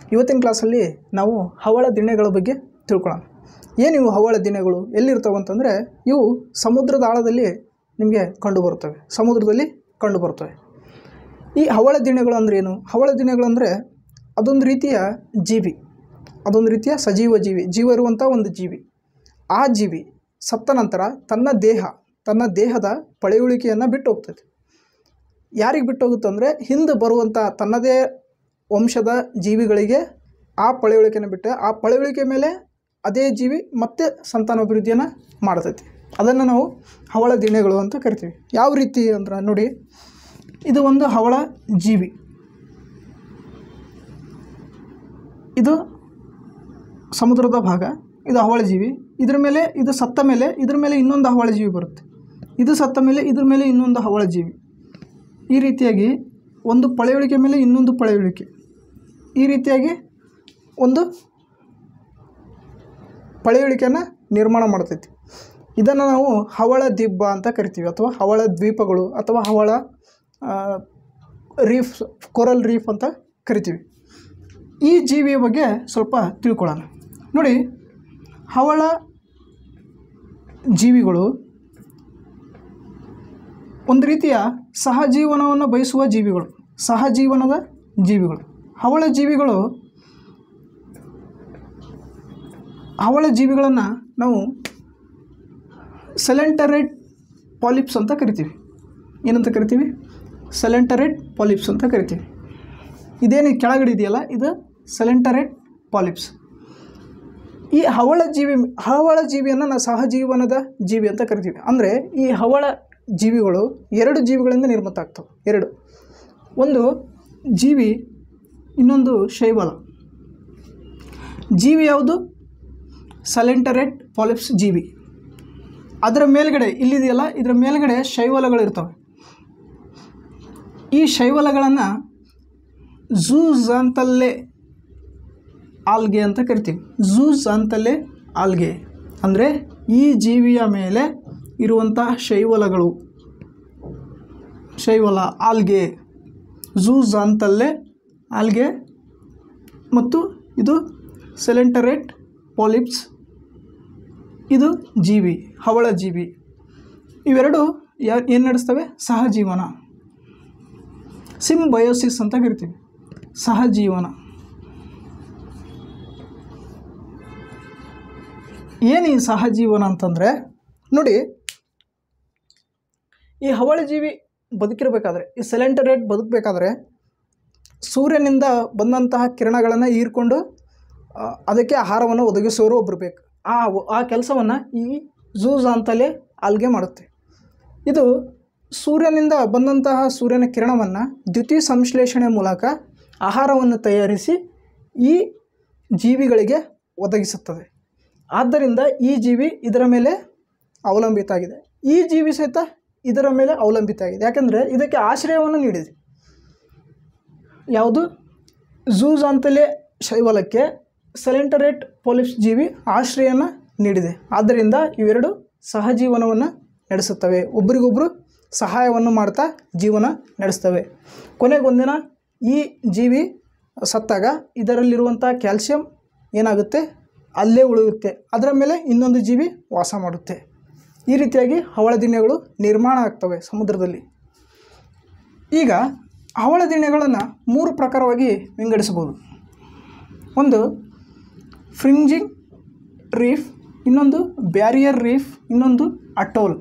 ಇವತ್ತಿನ ಕ್ಲಾಸಲ್ಲಿ ನಾವು ಹವಳ ದಿಣ್ಣೆಗಳ ಬಗ್ಗೆ ತಿಳ್ಕೊಳ್ಳೋಣ ಏನು ಇವು ಹವಳ ದಿಣ್ಣೆಗಳು ಎಲ್ಲಿರ್ತವೆ ಅಂತಂದರೆ ಇವು ಸಮುದ್ರದ ಆಳದಲ್ಲಿ ನಿಮಗೆ ಕಂಡುಬರುತ್ತವೆ ಸಮುದ್ರದಲ್ಲಿ ಕಂಡುಬರುತ್ತವೆ ಈ ಹವಳ ದಿಣ್ಣೆಗಳು ಅಂದರೆ ಏನು ಹವಳ ದಿಣ್ಣೆಗಳು ಅಂದರೆ ಅದೊಂದು ರೀತಿಯ ಜೀವಿ ಅದೊಂದು ರೀತಿಯ ಸಜೀವ ಜೀವಿ ಜೀವ ಇರುವಂಥ ಒಂದು ಜೀವಿ ಆ ಜೀವಿ ಸತ್ತ ನಂತರ ತನ್ನ ದೇಹ ತನ್ನ ದೇಹದ ಪಳೆಯುಳಿಕೆಯನ್ನು ಬಿಟ್ಟು ಹೋಗ್ತದೆ ಯಾರಿಗೆ ಬಿಟ್ಟು ಹೋಗುತ್ತಂದರೆ ಹಿಂದೆ ಬರುವಂಥ ತನ್ನದೇ ವಂಶದ ಜೀವಿಗಳಿಗೆ ಆ ಪಳೆಯುಳಿಕೆಯನ್ನು ಬಿಟ್ಟು ಆ ಪಳೆಯುಳಿಕೆ ಮೇಲೆ ಅದೇ ಜೀವಿ ಮತ್ತೆ ಸಂತಾನಾಭಿವೃದ್ಧಿಯನ್ನು ಮಾಡ್ತೈತಿ ಅದನ್ನು ನಾವು ಹವಳ ದಿಣ್ಣೆಗಳು ಅಂತ ಕರಿತೀವಿ ಯಾವ ರೀತಿ ಅಂದ್ರೆ ನೋಡಿ ಇದು ಒಂದು ಹವಳ ಜೀವಿ ಇದು ಸಮುದ್ರದ ಭಾಗ ಇದು ಹವಳ ಜೀವಿ ಇದ್ರ ಮೇಲೆ ಇದು ಸತ್ತ ಮೇಲೆ ಇದ್ರ ಮೇಲೆ ಇನ್ನೊಂದು ಹವಳ ಜೀವಿ ಬರುತ್ತೆ ಇದು ಸತ್ತ ಮೇಲೆ ಇದ್ರ ಮೇಲೆ ಇನ್ನೊಂದು ಹವಳ ಜೀವಿ ಈ ರೀತಿಯಾಗಿ ಒಂದು ಪಳೆಯುಳಿಕೆ ಮೇಲೆ ಇನ್ನೊಂದು ಪಳೆಯುಳಿಕೆ ಈ ರೀತಿಯಾಗಿ ಒಂದು ಪಳೆಯುಳಿಕೆಯನ್ನು ನಿರ್ಮಾಣ ಮಾಡ್ತೈತಿ ಇದನ್ನು ನಾವು ಹವಳ ದಿಬ್ಬ ಅಂತ ಕರಿತೀವಿ ಅಥವಾ ಹವಳ ದ್ವೀಪಗಳು ಅಥವಾ ಹವಳ ಆ, ರೀಫ್ ಕೊರಲ್ ರೀಫ್ ಅಂತ ಕರಿತೀವಿ ಈ ಜೀವಿಯ ಬಗ್ಗೆ ಸ್ವಲ್ಪ ತಿಳ್ಕೊಳ್ಳೋಣ ನೋಡಿ ಹವಳ ಜೀವಿಗಳು ಒಂದು ರೀತಿಯ ಸಹಜೀವನವನ್ನು ಬಯಸುವ ಜೀವಿಗಳು ಸಹಜೀವನದ ಜೀವಿಗಳು ಹವಳ ಜೀವಿಗಳು ಹವಳ ಜೀವಿಗಳನ್ನು ನಾವು ಸೆಲೆಂಟರೇಟ್ ಪಾಲಿಪ್ಸ್ ಅಂತ ಕರಿತೀವಿ ಏನಂತ ಕರಿತೀವಿ ಸೆಲೆಂಟರೇಟ್ ಪಾಲಿಪ್ಸ್ ಅಂತ ಕರಿತೀವಿ ಇದೇನು ಕೆಳಗಡೆ ಇದೆಯಲ್ಲ ಇದು ಸೆಲೆಂಟರೇಟ್ ಪಾಲಿಪ್ಸ್ ಈ ಹವಳ ಜೀವಿ ಹವಳ ಜೀವಿಯನ್ನು ನಾವು ಸಹಜೀವನದ ಜೀವಿ ಅಂತ ಕರಿತೀವಿ ಅಂದರೆ ಈ ಹವಳ ಜೀವಿಗಳು ಎರಡು ಜೀವಿಗಳಿಂದ ನಿರ್ಮಿತ ಆಗ್ತವೆ ಎರಡು ಒಂದು ಜೀವಿ ಇನ್ನೊಂದು ಶೈವಲ ಜೀವಿ ಯಾವುದು ಸಲೆಂಟರೇಟ್ ಪಾಲಿಪ್ಸ್ ಜೀವಿ ಅದರ ಮೇಲ್ಗಡೆ ಇಲ್ಲಿದೆಯಲ್ಲ ಇದರ ಮೇಲ್ಗಡೆ ಶೈವಲಗಳು ಇರ್ತವೆ ಈ ಶೈವಲಗಳನ್ನು ಝೂಸ್ ಅಂತಲ್ಲೇ ಆಲ್ಗೆ ಅಂತ ಕರಿತೀವಿ ಝೂಸ್ ಅಂತಲೇ ಆಲ್ಗೆ ಅಂದರೆ ಈ ಜೀವಿಯ ಮೇಲೆ ಇರುವಂತಹ ಶೈವಲಗಳು ಶೈವಲ ಆಲ್ಗೆ ಝೂಸ್ ಅಂತಲ್ಲೇ ಆಲ್ಗೆ ಮತ್ತು ಇದು ಸೆಲೆಂಟರೇಟ್ ಪಾಲಿಪ್ಸ್ ಇದು ಜೀವಿ ಹವಳ ಜೀವಿ ಇವೆರಡು ಯಾ ಏನು ನಡೆಸ್ತವೆ ಸಹಜೀವನ ಸಿಂಬಯೋಸಿಸ್ ಅಂತ ಕರಿತೀವಿ ಸಹಜೀವನ ಏನು ಈ ಸಹಜೀವನ ಅಂತಂದರೆ ನೋಡಿ ಈ ಹವಳ ಜೀವಿ ಬದುಕಿರಬೇಕಾದ್ರೆ ಈ ಸೆಲೆಂಟರೇಟ್ ಬದುಕಬೇಕಾದ್ರೆ ಸೂರ್ಯನಿಂದ ಬಂದಂತಹ ಕಿರಣಗಳನ್ನು ಹೀರ್ಕೊಂಡು ಆ, ಅದಕ್ಕೆ ಆಹಾರವನ್ನು ಒದಗಿಸೋರು ಒಬ್ಬರು ಬೇಕು ಆ ಆ ಕೆಲಸವನ್ನು ಈ ಝೂಸ್ ಅಂತಲೇ ಆಲ್ಗೆ ಮಾಡುತ್ತೆ ಇದು ಸೂರ್ಯನಿಂದ ಬಂದಂತಹ ಸೂರ್ಯನ ಕಿರಣವನ್ನು ದ್ಯುತಿ ಸಂಶ್ಲೇಷಣೆ ಮೂಲಕ ಆಹಾರವನ್ನು ತಯಾರಿಸಿ ಈ ಜೀವಿಗಳಿಗೆ ಒದಗಿಸುತ್ತದೆ ಆದ್ದರಿಂದ ಈ ಜೀವಿ ಇದರ ಮೇಲೆ ಅವಲಂಬಿತ ಆಗಿದೆ ಈ ಜೀವಿ ಸಹಿತ ಇದರ ಮೇಲೆ ಅವಲಂಬಿತ ಆಗಿದೆ ಯಾಕಂದರೆ ಇದಕ್ಕೆ ಆಶ್ರಯವನ್ನು ನೀಡಿದೆ ಯಾವುದು ಝೂಸ್ ಅಂತಲೇ ಶೈವಲಕ್ಕೆ ಸೆಲೆಂಟರೇಟ್ ಪೊಲಿಪ್ಸ್ ಜೀವಿ ಆಶ್ರಯನ ನೀಡಿದೆ ಆದ್ದರಿಂದ ಇವೆರಡು ಸಹಜೀವನವನ್ನು ನಡೆಸುತ್ತವೆ ಒಬ್ರಿಗೊಬ್ಬರು ಸಹಾಯವನ್ನು ಮಾಡ್ತಾ ಜೀವನ ನಡೆಸ್ತವೆ ಕೊನೆಗೊಂದಿನ ಈ ಜೀವಿ ಸತ್ತಾಗ ಇದರಲ್ಲಿರುವಂಥ ಕ್ಯಾಲ್ಸಿಯಂ ಏನಾಗುತ್ತೆ ಅಲ್ಲೇ ಉಳಿಯುತ್ತೆ ಅದರ ಮೇಲೆ ಇನ್ನೊಂದು ಜೀವಿ ವಾಸ ಮಾಡುತ್ತೆ ಈ ರೀತಿಯಾಗಿ ಹವಳ ದಿಣ್ಣೆಗಳು ನಿರ್ಮಾಣ ಆಗ್ತವೆ ಸಮುದ್ರದಲ್ಲಿ ಈಗ ಹವಳ ದಿಣ್ಣೆಗಳನ್ನು ಮೂರು ಪ್ರಕಾರವಾಗಿ ವಿಂಗಡಿಸಬಹುದು ಒಂದು ಫ್ರಿಂಜಿಂಗ್ ರೀಫ್ ಇನ್ನೊಂದು ಬ್ಯಾರಿಯರ್ ರೀಫ್ ಇನ್ನೊಂದು ಅಟೋಲ್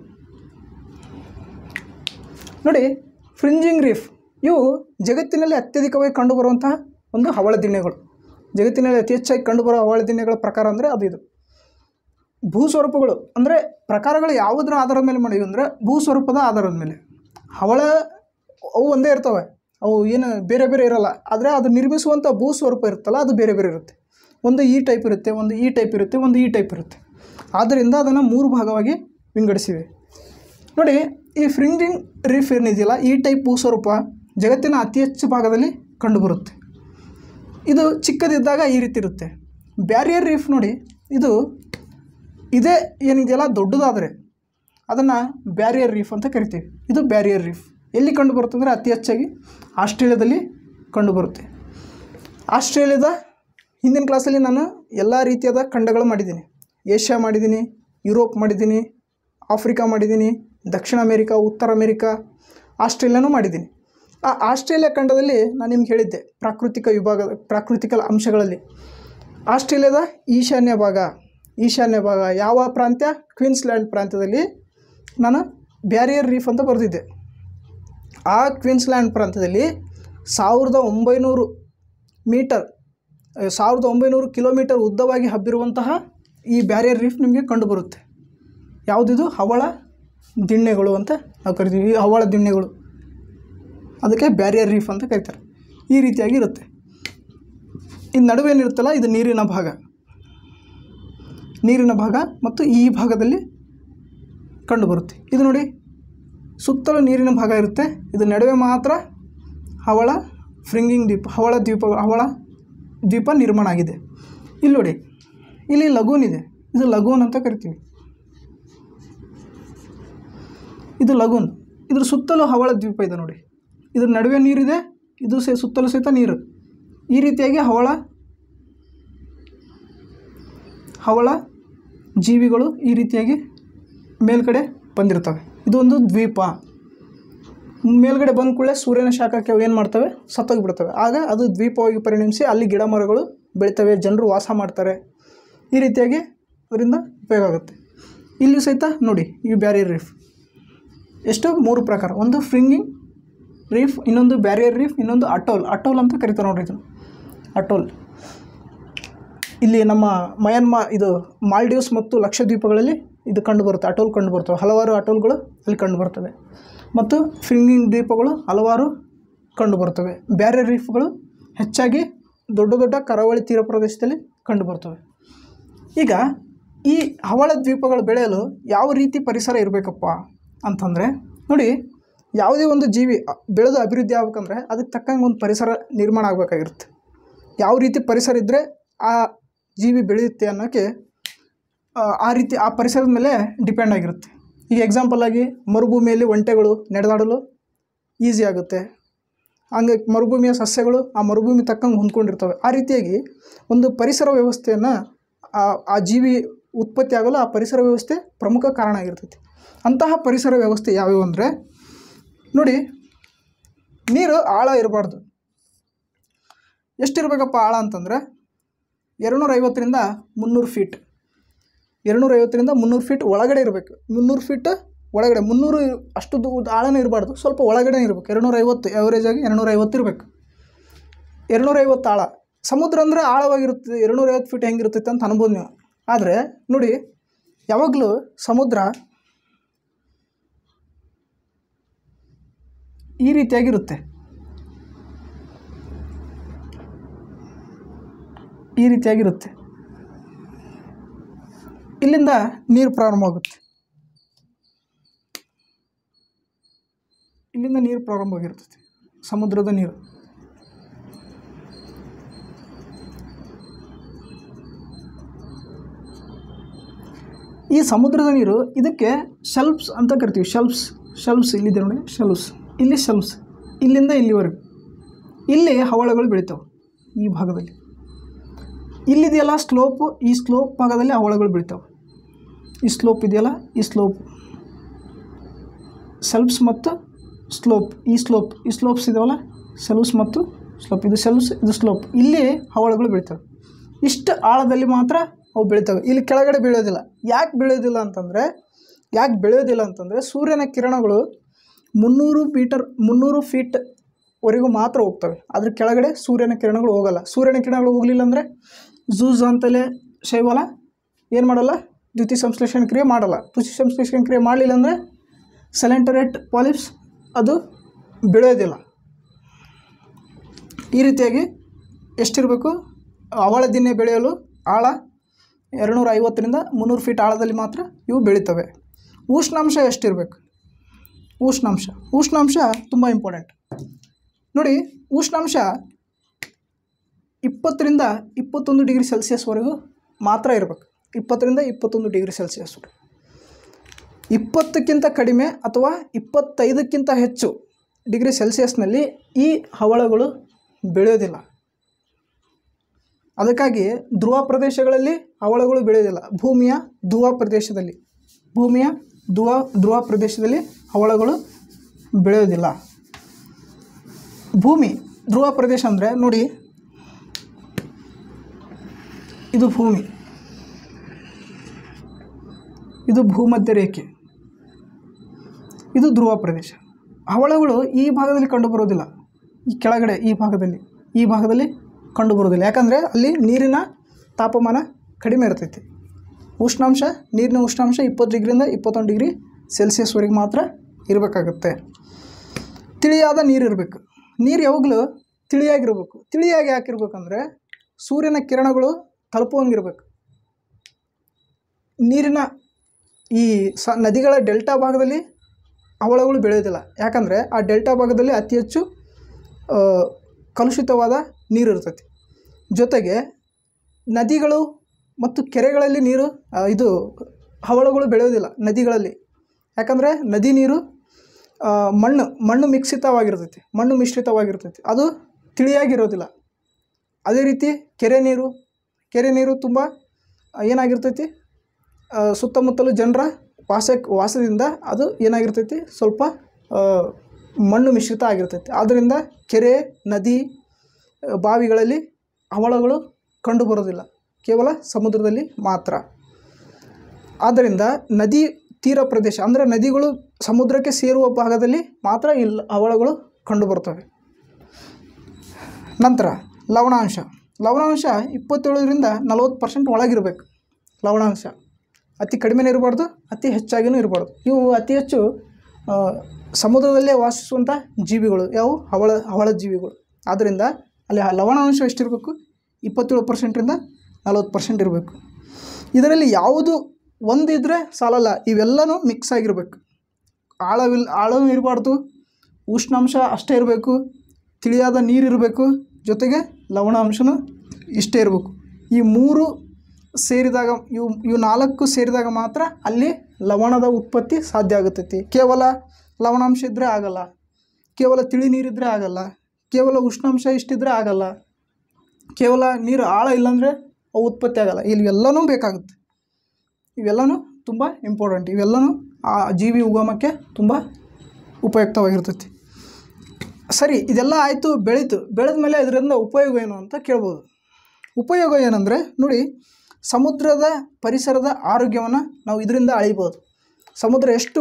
ನೋಡಿ ಫ್ರಿಂಜಿಂಗ್ ರೀಫ್ ಇವು ಜಗತ್ತಿನಲ್ಲಿ ಅತ್ಯಧಿಕವಾಗಿ ಕಂಡುಬರುವಂತಹ ಒಂದು ಹವಳ ದಿಣ್ಣೆಗಳು ಜಗತ್ತಿನಲ್ಲಿ ಅತಿ ಹೆಚ್ಚಾಗಿ ಕಂಡುಬರುವ ಹವಳ ದಿಣ್ಣೆಗಳ ಪ್ರಕಾರ ಅಂದರೆ ಅದು ಇದು ಭೂಸ್ವರೂಪಗಳು ಅಂದರೆ ಪ್ರಕಾರಗಳು ಯಾವುದರ ಆಧಾರದ ಮೇಲೆ ಮಾಡಿವೆ ಅಂದರೆ ಭೂಸ್ವರೂಪದ ಆಧಾರದ ಮೇಲೆ ಹವಳ ಅವು ಒಂದೇ ಇರ್ತವೆ ಅವು ಏನು ಬೇರೆ ಬೇರೆ ಇರಲ್ಲ ಆದರೆ ಅದು ನಿರ್ಮಿಸುವಂಥ ಭೂಸ್ವರೂಪ ಇರುತ್ತಲ್ಲ ಅದು ಬೇರೆ ಬೇರೆ ಇರುತ್ತೆ ಒಂದು ಈ ಟೈಪ್ ಇರುತ್ತೆ ಒಂದು ಈ ಟೈಪ್ ಇರುತ್ತೆ ಒಂದು ಈ ಟೈಪ್ ಇರುತ್ತೆ ಆದ್ದರಿಂದ ಅದನ್ನು ಮೂರು ಭಾಗವಾಗಿ ವಿಂಗಡಿಸಿವೆ ನೋಡಿ ಈ ಫ್ರಿಂಜಿಂಗ್ ರೀಫ್ ಏನಿದೆಯಲ್ಲ ಈ ಟೈಪ್ ಭೂಸ್ವರೂಪ ಜಗತ್ತಿನ ಅತಿ ಹೆಚ್ಚು ಭಾಗದಲ್ಲಿ ಕಂಡುಬರುತ್ತೆ ಇದು ಚಿಕ್ಕದಿದ್ದಾಗ ಈ ರೀತಿ ಇರುತ್ತೆ ಬ್ಯಾರಿಯರ್ ರೀಫ್ ನೋಡಿ ಇದು ಇದೇ ಏನಿದೆಯಲ್ಲ ದೊಡ್ಡದಾದರೆ ಅದನ್ನು ಬ್ಯಾರಿಯರ್ ರೀಫ್ ಅಂತ ಕರಿತೀವಿ ಇದು ಬ್ಯಾರಿಯರ್ ರೀಫ್ ಎಲ್ಲಿ ಕಂಡುಬರುತ್ತೆ ಅಂದರೆ ಅತಿ ಹೆಚ್ಚಾಗಿ ಆಸ್ಟ್ರೇಲಿಯಾದಲ್ಲಿ ಕಂಡುಬರುತ್ತೆ ಆಸ್ಟ್ರೇಲಿಯಾದ ಹಿಂದಿನ ಕ್ಲಾಸಲ್ಲಿ ನಾನು ಎಲ್ಲ ರೀತಿಯಾದ ಖಂಡಗಳು ಮಾಡಿದ್ದೀನಿ ಏಷ್ಯಾ ಮಾಡಿದ್ದೀನಿ ಯುರೋಪ್ ಮಾಡಿದ್ದೀನಿ ಆಫ್ರಿಕಾ ಮಾಡಿದ್ದೀನಿ ದಕ್ಷಿಣ ಅಮೇರಿಕಾ ಉತ್ತರ ಅಮೇರಿಕಾ ಆಸ್ಟ್ರೇಲಿಯಾನೂ ಮಾಡಿದ್ದೀನಿ ಆ ಆಸ್ಟ್ರೇಲಿಯಾ ಖಂಡದಲ್ಲಿ ನಾನು ನಿಮ್ಗೆ ಹೇಳಿದ್ದೆ ಪ್ರಾಕೃತಿಕ ವಿಭಾಗ ಪ್ರಾಕೃತಿಕ ಅಂಶಗಳಲ್ಲಿ ಆಸ್ಟ್ರೇಲಿಯಾದ ಈಶಾನ್ಯ ಭಾಗ ಈಶಾನ್ಯ ಭಾಗ ಯಾವ ಪ್ರಾಂತ್ಯ ಕ್ವೀನ್ಸ್ಲ್ಯಾಂಡ್ ಪ್ರಾಂತ್ಯದಲ್ಲಿ ನಾನು ಬ್ಯಾರಿಯರ್ ರೀಫ್ ಅಂತ ಬರೆದಿದ್ದೆ ಆ ಕ್ವೀನ್ಸ್ಲ್ಯಾಂಡ್ ಪ್ರಾಂತ್ಯದಲ್ಲಿ ಸಾವಿರದ ಒಂಬೈನೂರು ಮೀಟರ್ ಅಹ್, ಸಾವಿರದ ಒಂಬೈನೂರು ಕಿಲೋಮೀಟರ್ ಉದ್ದವಾಗಿ ಹಬ್ಬಿರುವಂತಹ ಈ ಬ್ಯಾರಿಯರ್ ರೀಫ್ ನಿಮಗೆ ಕಂಡುಬರುತ್ತೆ ಯಾವುದಿದು ಹವಳ ದಿಣ್ಣೆಗಳು ಅಂತ ನಾವು ಕರಿತೀವಿ ಈ ಹವಳ ದಿಣ್ಣೆಗಳು ಅದಕ್ಕೆ ಬ್ಯಾರಿಯರ್ ರೀಫ್ ಅಂತ ಕರೀತಾರೆ ಈ ರೀತಿಯಾಗಿ ಇರುತ್ತೆ ಈ ನಡುವೆ ಏನಿರುತ್ತಲ್ಲ ಇದು ನೀರಿನ ಭಾಗ ನೀರಿನ ಭಾಗ ಮತ್ತು ಈ ಭಾಗದಲ್ಲಿ ಕಂಡುಬರುತ್ತೆ ಇದು ನೋಡಿ ಸುತ್ತಲೂ ನೀರಿನ ಭಾಗ ಇರುತ್ತೆ ಇದು ನಡುವೆ ಮಾತ್ರ ಹವಳ ಫ್ರಿಂಗಿಂಗ್ ದ್ವೀಪ ಹವಳ ದ್ವೀಪ ಹವಳ ದ್ವೀಪ ನಿರ್ಮಾಣ ಆಗಿದೆ ಇಲ್ಲಿ ನೋಡಿ ಇಲ್ಲಿ ಲಗೂನ್ ಇದೆ ಇದು ಲಗೂನ್ ಅಂತ ಕರಿತೀವಿ ಇದು ಲಗೂನ್ ಇದ್ರ ಸುತ್ತಲೂ ಹವಳ ದ್ವೀಪ ಇದೆ ನೋಡಿ ಇದ್ರ ನಡುವೆ ನೀರಿದೆ ಇದು ಸೇ ಸುತ್ತಲೂ ಸಹಿತ ನೀರು ಈ ರೀತಿಯಾಗಿ ಹವಳ ಹವಳ ಜೀವಿಗಳು ಈ ರೀತಿಯಾಗಿ ಮೇಲ್ಗಡೆ ಬಂದಿರ್ತವೆ ಇದು ಒಂದು ದ್ವೀಪ ಮೇಲ್ಗಡೆ ಬಂದ ಕೂಡಲೇ ಸೂರ್ಯನ ಶಾಖಕ್ಕೆ ಅವು ಏನು ಮಾಡ್ತವೆ ಸತ್ತೋಗಿಬಿಡ್ತವೆ ಆಗ ಅದು ದ್ವೀಪವಾಗಿ ಪರಿಣಮಿಸಿ ಅಲ್ಲಿ ಗಿಡ ಮರಗಳು ಬೆಳಿತವೆ ಜನರು ವಾಸ ಮಾಡ್ತಾರೆ ಈ ರೀತಿಯಾಗಿ ಅದರಿಂದ ಉಪಯೋಗ ಆಗುತ್ತೆ ಇಲ್ಲಿ ಸಹಿತ ನೋಡಿ ಈ ಬ್ಯಾರಿಯರ್ ರೀಫ್ ಎಷ್ಟು ಮೂರು ಪ್ರಕಾರ ಒಂದು ಫ್ರಿಂಗಿಂಗ್ ರೀಫ್ ಇನ್ನೊಂದು ಬ್ಯಾರಿಯರ್ ರೀಫ್ ಇನ್ನೊಂದು ಅಟೋಲ್ ಅಟೋಲ್ ಅಂತ ಕರಿತಾರೆ ನೋಡ್ರಿ ಇದನ್ನು ಅಟೋಲ್ ಇಲ್ಲಿ ನಮ್ಮ ಮಯನ್ಮಾ ಇದು ಮಾಲ್ಡೀವ್ಸ್ ಮತ್ತು ಲಕ್ಷದ್ವೀಪಗಳಲ್ಲಿ ಇದು ಕಂಡುಬರುತ್ತೆ ಅಟೋಲ್ ಕಂಡುಬರ್ತವೆ ಹಲವಾರು ಅಟೋಲ್ಗಳು ಅಲ್ಲಿ ಕಂಡುಬರ್ತವೆ ಮತ್ತು ಫ್ರಿಂಗಿಂಗ್ ದ್ವೀಪಗಳು ಹಲವಾರು ಕಂಡುಬರ್ತವೆ ಬ್ಯಾರಿಯರ್ ರೀಫ್ಗಳು ಹೆಚ್ಚಾಗಿ ದೊಡ್ಡ ದೊಡ್ಡ ಕರಾವಳಿ ತೀರ ಪ್ರದೇಶದಲ್ಲಿ ಕಂಡುಬರ್ತವೆ ಈಗ ಈ ಹವಳ ದ್ವೀಪಗಳು ಬೆಳೆಯಲು ಯಾವ ರೀತಿ ಪರಿಸರ ಇರಬೇಕಪ್ಪ ಅಂತಂದರೆ ನೋಡಿ ಯಾವುದೇ ಒಂದು ಜೀವಿ ಅ, ಬೆಳೆದು ಅಭಿವೃದ್ಧಿ ಆಗ್ಬೇಕಂದ್ರೆ ಅದಕ್ಕೆ ತಕ್ಕಂಗೆ ಒಂದು ಪರಿಸರ ನಿರ್ಮಾಣ ಆಗಬೇಕಾಗಿರುತ್ತೆ ಯಾವ ರೀತಿ ಪರಿಸರ ಇದ್ದರೆ ಆ ಜೀವಿ ಬೆಳೆಯುತ್ತೆ ಅನ್ನೋಕ್ಕೆ ಆ, ಆ ರೀತಿ ಆ ಪರಿಸರದ ಮೇಲೆ ಡಿಪೆಂಡ್ ಆಗಿರುತ್ತೆ ಈಗ ಎಕ್ಸಾಂಪಲ್ ಆಗಿ ಮರುಭೂಮಿಯಲ್ಲಿ ಒಂಟೆಗಳು ನಡೆದಾಡಲು ಈಸಿ ಆಗುತ್ತೆ ಹಂಗೆ ಮರುಭೂಮಿಯ ಸಸ್ಯಗಳು ಆ ಮರುಭೂಮಿ ತಕ್ಕಂಗೆ ಹೊಂದ್ಕೊಂಡಿರ್ತವೆ ಆ ರೀತಿಯಾಗಿ ಒಂದು ಪರಿಸರ ವ್ಯವಸ್ಥೆಯನ್ನು ಆ ಆ ಜೀವಿ ಉತ್ಪತ್ತಿ ಆಗಲು ಆ ಪರಿಸರ ವ್ಯವಸ್ಥೆ ಪ್ರಮುಖ ಕಾರಣ ಆಗಿರ್ತೈತಿ ಅಂತಹ ಪರಿಸರ ವ್ಯವಸ್ಥೆ ಯಾವ್ಯಾವು ಅಂದರೆ ನೋಡಿ ನೀರು ಆಳ ಇರಬಾರ್ದು ಎಷ್ಟಿರಬೇಕಪ್ಪ ಆಳ ಅಂತಂದರೆ ಎರಡುನೂರ ಐವತ್ತರಿಂದ ಮುನ್ನೂರು ಫೀಟ್ ಎರಡುನೂರ ಐವತ್ತರಿಂದ ಮುನ್ನೂರು ಫೀಟ್ ಒಳಗಡೆ ಇರಬೇಕು ಮುನ್ನೂರು ಫೀಟ್ ಒಳಗಡೆ ಮುನ್ನೂರು ಅಷ್ಟು ದೂ ಆಳನೇ ಇರಬಾರ್ದು ಸ್ವಲ್ಪ ಒಳಗಡೆ ಇರಬೇಕು ಎರಡುನೂರ ಐವತ್ತು ಆ್ಯಾವ್ರೇಜ್ ಆಗಿ ಎರಡುನೂರ ಐವತ್ತು ಇರಬೇಕು ಎರಡುನೂರ ಐವತ್ತು ಆಳ ಸಮುದ್ರ ಅಂದರೆ ಆಳವಾಗಿರುತ್ತೆ ಎರಡುನೂರ ಐವತ್ತು ಫೀಟ್ ಹೆಂಗಿರ್ತೈತೆ ಅಂತ ಅನ್ಬೋದು ನೀವು ಆದರೆ ನೋಡಿ ಯಾವಾಗಲೂ ಸಮುದ್ರ ಈ ರೀತಿಯಾಗಿರುತ್ತೆ ಈ ರೀತಿಯಾಗಿರುತ್ತೆ ಇಲ್ಲಿಂದ ನೀರು ಪ್ರಾರಂಭವಾಗುತ್ತೆ ಇಲ್ಲಿಂದ ನೀರು ಪ್ರಾರಂಭವಾಗಿರ್ತೈತಿ ಸಮುದ್ರದ ನೀರು ಈ ಸಮುದ್ರದ ನೀರು ಇದಕ್ಕೆ ಶೆಲ್ಫ್ಸ್ ಅಂತ ಕರಿತೀವಿ ಶೆಲ್ಫ್ಸ್ ಶೆಲ್ಫ್ಸ್ ಇಲ್ಲಿದೆ ನೋಡಿ ಶೆಲ್ಫ್ಸ್ ಇಲ್ಲಿ ಶೆಲ್ಫ್ಸ್ ಇಲ್ಲಿಂದ ಇಲ್ಲಿವರೆಗೂ ಇಲ್ಲಿ ಹವಳಗಳು ಬೆಳಿತಾವೆ ಈ ಭಾಗದಲ್ಲಿ ಇಲ್ಲಿದೆಯಲ್ಲ ಸ್ಲೋಪು ಈ ಸ್ಲೋಪ್ ಭಾಗದಲ್ಲಿ ಹವಳಗಳು ಬೆಳಿತಾವೆ ಈ ಸ್ಲೋಪ್ ಇದೆಯಲ್ಲ ಈ ಸ್ಲೋಪ್ ಸೆಲ್ಫ್ಸ್ ಮತ್ತು ಸ್ಲೋಪ್ ಈ ಸ್ಲೋಪ್ ಈ ಸ್ಲೋಪ್ಸ್ ಇದಾವಲ್ಲ ಸೆಲ್ಫ್ಸ್ ಮತ್ತು ಸ್ಲೋಪ್ ಇದು ಸೆಲ್ಫ್ಸ್ ಇದು ಸ್ಲೋಪ್ ಇಲ್ಲಿ ಹವಳಗಳು ಬೆಳಿತವೆ ಇಷ್ಟು ಆಳದಲ್ಲಿ ಮಾತ್ರ ಅವು ಬೆಳಿತವೆ ಇಲ್ಲಿ ಕೆಳಗಡೆ ಬೆಳೆಯೋದಿಲ್ಲ ಯಾಕೆ ಬೆಳೆಯೋದಿಲ್ಲ ಅಂತಂದರೆ ಯಾಕೆ ಬೆಳೆಯೋದಿಲ್ಲ ಅಂತಂದರೆ ಸೂರ್ಯನ ಕಿರಣಗಳು ಮುನ್ನೂರು ಮೀಟರ್ ಮುನ್ನೂರು ಫೀಟ್ ವರೆಗೂ ಮಾತ್ರ ಹೋಗ್ತವೆ ಅದ್ರ ಕೆಳಗಡೆ ಸೂರ್ಯನ ಕಿರಣಗಳು ಹೋಗಲ್ಲ ಸೂರ್ಯನ ಕಿರಣಗಳು ಹೋಗಲಿಲ್ಲ ಅಂದರೆ ಝೂಸ್ ಅಂತಲೇ ಶೈವಲ ಏನು ಮಾಡಲ್ಲ ದ್ಯುತಿ ಸಂಶ್ಲೇಷಣೆ ಕ್ರಿಯೆ ಮಾಡಲ್ಲ ದ್ಯುತಿ ಸಂಶ್ಲೇಷಣೆ ಕ್ರಿಯೆ ಮಾಡಲಿಲ್ಲ ಅಂದರೆ ಸೆಲೆಂಟರೇಟ್ ಪಾಲಿಪ್ಸ್ ಅದು ಬೆಳೆಯೋದಿಲ್ಲ ಈ ರೀತಿಯಾಗಿ ಎಷ್ಟಿರಬೇಕು ಅವಳ ದಿನ್ನೆ ಬೆಳೆಯಲು ಆಳ ಎರಡುನೂರ ಐವತ್ತರಿಂದ ಮುನ್ನೂರು ಫೀಟ್ ಆಳದಲ್ಲಿ ಮಾತ್ರ ಇವು ಬೆಳೀತವೆ ಉಷ್ಣಾಂಶ ಎಷ್ಟಿರಬೇಕು ಉಷ್ಣಾಂಶ ಉಷ್ಣಾಂಶ ತುಂಬ ಇಂಪಾರ್ಟೆಂಟ್ ನೋಡಿ ಉಷ್ಣಾಂಶ ಇಪ್ಪತ್ತರಿಂದ ಇಪ್ಪತ್ತೊಂದು ಡಿಗ್ರಿ ಸೆಲ್ಸಿಯಸ್ವರೆಗೂ ಮಾತ್ರ ಇರಬೇಕು ಇಪ್ಪತ್ತರಿಂದ ಇಪ್ಪತ್ತೊಂದು ಡಿಗ್ರಿ ಸೆಲ್ಸಿಯಸ್ ಇಪ್ಪತ್ತಕ್ಕಿಂತ ಕಡಿಮೆ ಅಥವಾ ಇಪ್ಪತ್ತೈದಕ್ಕಿಂತ ಹೆಚ್ಚು ಡಿಗ್ರಿ ಸೆಲ್ಸಿಯಸ್ನಲ್ಲಿ ಈ ಹವಳಗಳು ಬೆಳೆಯೋದಿಲ್ಲ ಅದಕ್ಕಾಗಿ ಧ್ರುವ ಪ್ರದೇಶಗಳಲ್ಲಿ ಹವಳಗಳು ಬೆಳೆಯೋದಿಲ್ಲ ಭೂಮಿಯ ಧ್ರುವ ಪ್ರದೇಶದಲ್ಲಿ ಭೂಮಿಯ ಧ್ರುವ ಧ್ರುವ ಪ್ರದೇಶದಲ್ಲಿ ಹವಳಗಳು ಬೆಳೆಯೋದಿಲ್ಲ ಭೂಮಿ ಧ್ರುವ ಪ್ರದೇಶ ಅಂದರೆ ನೋಡಿ ಇದು ಭೂಮಿ ಇದು ಭೂಮಧ್ಯ ರೇಖೆ ಇದು ಧ್ರುವ ಪ್ರದೇಶ ಹವಳಗಳು ಈ ಭಾಗದಲ್ಲಿ ಕಂಡುಬರೋದಿಲ್ಲ ಈ ಕೆಳಗಡೆ ಈ ಭಾಗದಲ್ಲಿ ಈ ಭಾಗದಲ್ಲಿ ಕಂಡುಬರೋದಿಲ್ಲ ಯಾಕಂದರೆ ಅಲ್ಲಿ ನೀರಿನ ತಾಪಮಾನ ಕಡಿಮೆ ಇರ್ತೈತಿ ಉಷ್ಣಾಂಶ ನೀರಿನ ಉಷ್ಣಾಂಶ ಇಪ್ಪತ್ತು ಡಿಗ್ರಿಯಿಂದ ಇಪ್ಪತ್ತೊಂದು ಡಿಗ್ರಿ ಸೆಲ್ಸಿಯಸ್ವರೆಗೆ ಮಾತ್ರ ಇರಬೇಕಾಗುತ್ತೆ ತಿಳಿಯಾದ ನೀರು ಇರಬೇಕು ನೀರು ಯಾವಾಗಲೂ ತಿಳಿಯಾಗಿರ್ಬೇಕು ತಿಳಿಯಾಗಿ ಯಾಕಿರ್ಬೇಕಂದ್ರೆ ಸೂರ್ಯನ ಕಿರಣಗಳು ತಲುಪುವಂಗಿರ್ಬೇಕು ನೀರಿನ ಈ ಸ ನದಿಗಳ ಡೆಲ್ಟಾ ಭಾಗದಲ್ಲಿ ಹವಳಗಳು ಬೆಳೆಯೋದಿಲ್ಲ ಯಾಕಂದರೆ ಆ ಡೆಲ್ಟಾ ಭಾಗದಲ್ಲಿ ಅತಿ ಹೆಚ್ಚು ಆ, ಕಲುಷಿತವಾದ ನೀರು ಇರ್ತೈತಿ ಜೊತೆಗೆ ನದಿಗಳು ಮತ್ತು ಕೆರೆಗಳಲ್ಲಿ ನೀರು ಆ, ಇದು ಹವಳಗಳು ಬೆಳೆಯೋದಿಲ್ಲ ನದಿಗಳಲ್ಲಿ ಯಾಕಂದರೆ ನದಿ ನೀರು ಆ, ಮಣ್ಣು ಮಣ್ಣು ಮಿಶ್ರಿತವಾಗಿರ್ತೈತಿ ಮಣ್ಣು ಮಿಶ್ರಿತವಾಗಿರ್ತೈತಿ ಅದು ತಿಳಿಯಾಗಿರೋದಿಲ್ಲ ಅದೇ ರೀತಿ ಕೆರೆ ನೀರು ಕೆರೆ ನೀರು ತುಂಬ ಆ, ಏನಾಗಿರ್ತೈತಿ ಆ, ಸುತ್ತಮುತ್ತಲು ಜನರ ವಾಸ ವಾಸದಿಂದ ಅದು ಏನಾಗಿರ್ತೈತಿ ಸ್ವಲ್ಪ ಆ, ಮಣ್ಣು ಮಿಶ್ರಿತ ಆಗಿರ್ತೈತಿ ಆದ್ದರಿಂದ ಕೆರೆ ನದಿ ಆ, ಬಾವಿಗಳಲ್ಲಿ ಹವಳಗಳು ಕಂಡುಬರೋದಿಲ್ಲ ಕೇವಲ ಸಮುದ್ರದಲ್ಲಿ ಮಾತ್ರ ಆದ್ದರಿಂದ ನದಿ ತೀರ ಪ್ರದೇಶ ಅಂದರೆ ನದಿಗಳು ಸಮುದ್ರಕ್ಕೆ ಸೇರುವ ಭಾಗದಲ್ಲಿ ಮಾತ್ರ ಇಲ್ಲಿ ಹವಳಗಳು ಕಂಡುಬರ್ತವೆ ನಂತರ ಲವಣಾಂಶ ಲವಣಾಂಶ ಇಪ್ಪತ್ತೇಳರಿಂದ ನಲವತ್ತು ಪರ್ಸೆಂಟ್ ಒಳಗಿರಬೇಕು ಲವಣಾಂಶ ಅತಿ ಕಡಿಮೆನೂ ಇರಬಾರ್ದು ಅತಿ ಹೆಚ್ಚಾಗಿಯೂ ಇರಬಾರ್ದು ಇವು ಅತಿ ಹೆಚ್ಚು ಆ, ಸಮುದ್ರದಲ್ಲೇ ವಾಸಿಸುವಂಥ ಜೀವಿಗಳು ಯಾವುವು ಹವಳ ಹವಳ ಜೀವಿಗಳು ಆದ್ದರಿಂದ ಅಲ್ಲಿ ಆ ಲವಣಾಂಶ ಎಷ್ಟಿರಬೇಕು ಇಪ್ಪತ್ತೇಳು ಪರ್ಸೆಂಟ್ರಿಂದ ನಲವತ್ತು ಪರ್ಸೆಂಟ್ ಇರಬೇಕು ಇದರಲ್ಲಿ ಯಾವುದು ಒಂದು ಇದ್ದರೆ ಸಾಲಲ್ಲ ಇವೆಲ್ಲನೂ ಮಿಕ್ಸ್ ಆಗಿರಬೇಕು ಆಳವಿಲ್ ಆಳವೂ ಇರಬಾರ್ದು ಉಷ್ಣಾಂಶ ಅಷ್ಟೇ ಇರಬೇಕು ತಿಳಿಯಾದ ನೀರು ಇರಬೇಕು ಜೊತೆಗೆ ಲವಣಾಂಶನೂ ಇಷ್ಟೇ ಇರಬೇಕು ಈ ಮೂರು ಸೇರಿದಾಗ ಇವು ಇವು ನಾಲ್ಕು ಸೇರಿದಾಗ ಮಾತ್ರ ಅಲ್ಲಿ ಲವಣದ ಉತ್ಪತ್ತಿ ಸಾಧ್ಯ ಆಗುತ್ತೈತಿ ಕೇವಲ ಲವಣಾಂಶ ಇದ್ದರೆ ಆಗಲ್ಲ ಕೇವಲ ತಿಳಿ ನೀರಿದ್ದರೆ ಆಗಲ್ಲ ಕೇವಲ ಉಷ್ಣಾಂಶ ಇಷ್ಟಿದ್ರೆ ಆಗಲ್ಲ ಕೇವಲ ನೀರು ಆಳ ಇಲ್ಲಾಂದರೆ ಅವು ಉತ್ಪತ್ತಿ ಆಗಲ್ಲ ಇಲ್ಲಿ ಎಲ್ಲನೂ ಬೇಕಾಗುತ್ತೆ ಇವೆಲ್ಲನೂ ತುಂಬ ಇಂಪಾರ್ಟೆಂಟ್ ಇವೆಲ್ಲನೂ ಆ ಜೀವಿ ಉಗಮಕ್ಕೆ ತುಂಬ ಉಪಯುಕ್ತವಾಗಿರ್ತೈತಿ ಸರಿ ಇದೆಲ್ಲ ಆಯಿತು ಬೆಳೀತು ಬೆಳೆದ ಮೇಲೆ ಇದರಿಂದ ಉಪಯೋಗ ಏನು ಅಂತ ಕೇಳ್ಬೋದು ಉಪಯೋಗ ಏನಂದರೆ ನೋಡಿ ಸಮುದ್ರದ ಪರಿಸರದ ಆರೋಗ್ಯವನ್ನು ನಾವು ಇದರಿಂದ ಅಳಿಬೋದು ಸಮುದ್ರ ಎಷ್ಟು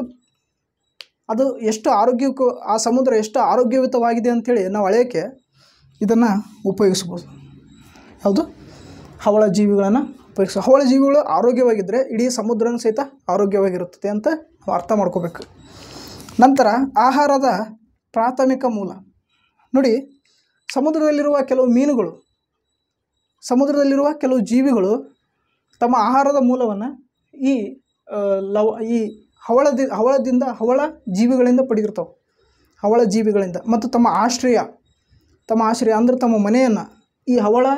ಅದು ಎಷ್ಟು ಆರೋಗ್ಯಕ್ಕೂ ಆ ಸಮುದ್ರ ಎಷ್ಟು ಆರೋಗ್ಯಯುತವಾಗಿದೆ ಅಂಥೇಳಿ ನಾವು ಅಳೆಯೋಕ್ಕೆ ಇದನ್ನು ಉಪಯೋಗಿಸ್ಬೋದು ಯಾವುದು ಹವಳ ಜೀವಿಗಳನ್ನು ಉಪಯೋಗಿಸ ಹವಳ ಜೀವಿಗಳು ಆರೋಗ್ಯವಾಗಿದ್ದರೆ ಇಡೀ ಸಮುದ್ರನೂ ಸಹಿತ ಆರೋಗ್ಯವಾಗಿರುತ್ತದೆ ಅಂತ ನಾವು ಅರ್ಥ ಮಾಡ್ಕೋಬೇಕು ನಂತರ ಆಹಾರದ ಪ್ರಾಥಮಿಕ ಮೂಲ ನೋಡಿ ಸಮುದ್ರದಲ್ಲಿರುವ ಕೆಲವು ಮೀನುಗಳು ಸಮುದ್ರದಲ್ಲಿರುವ ಕೆಲವು ಜೀವಿಗಳು ತಮ್ಮ ಆಹಾರದ ಮೂಲವನ್ನು ಈ ಆ, ಲವ ಈ ಹವಳದಿ ಹವಳದಿಂದ ಹವಳ ಜೀವಿಗಳಿಂದ ಪಡೆದಿರ್ತಾವೆ ಹವಳ ಜೀವಿಗಳಿಂದ ಮತ್ತು ತಮ್ಮ ಆಶ್ರಯ ತಮ್ಮ ಆಶ್ರಯ ಅಂದರೆ ತಮ್ಮ ಮನೆಯನ್ನು ಈ ಹವಳ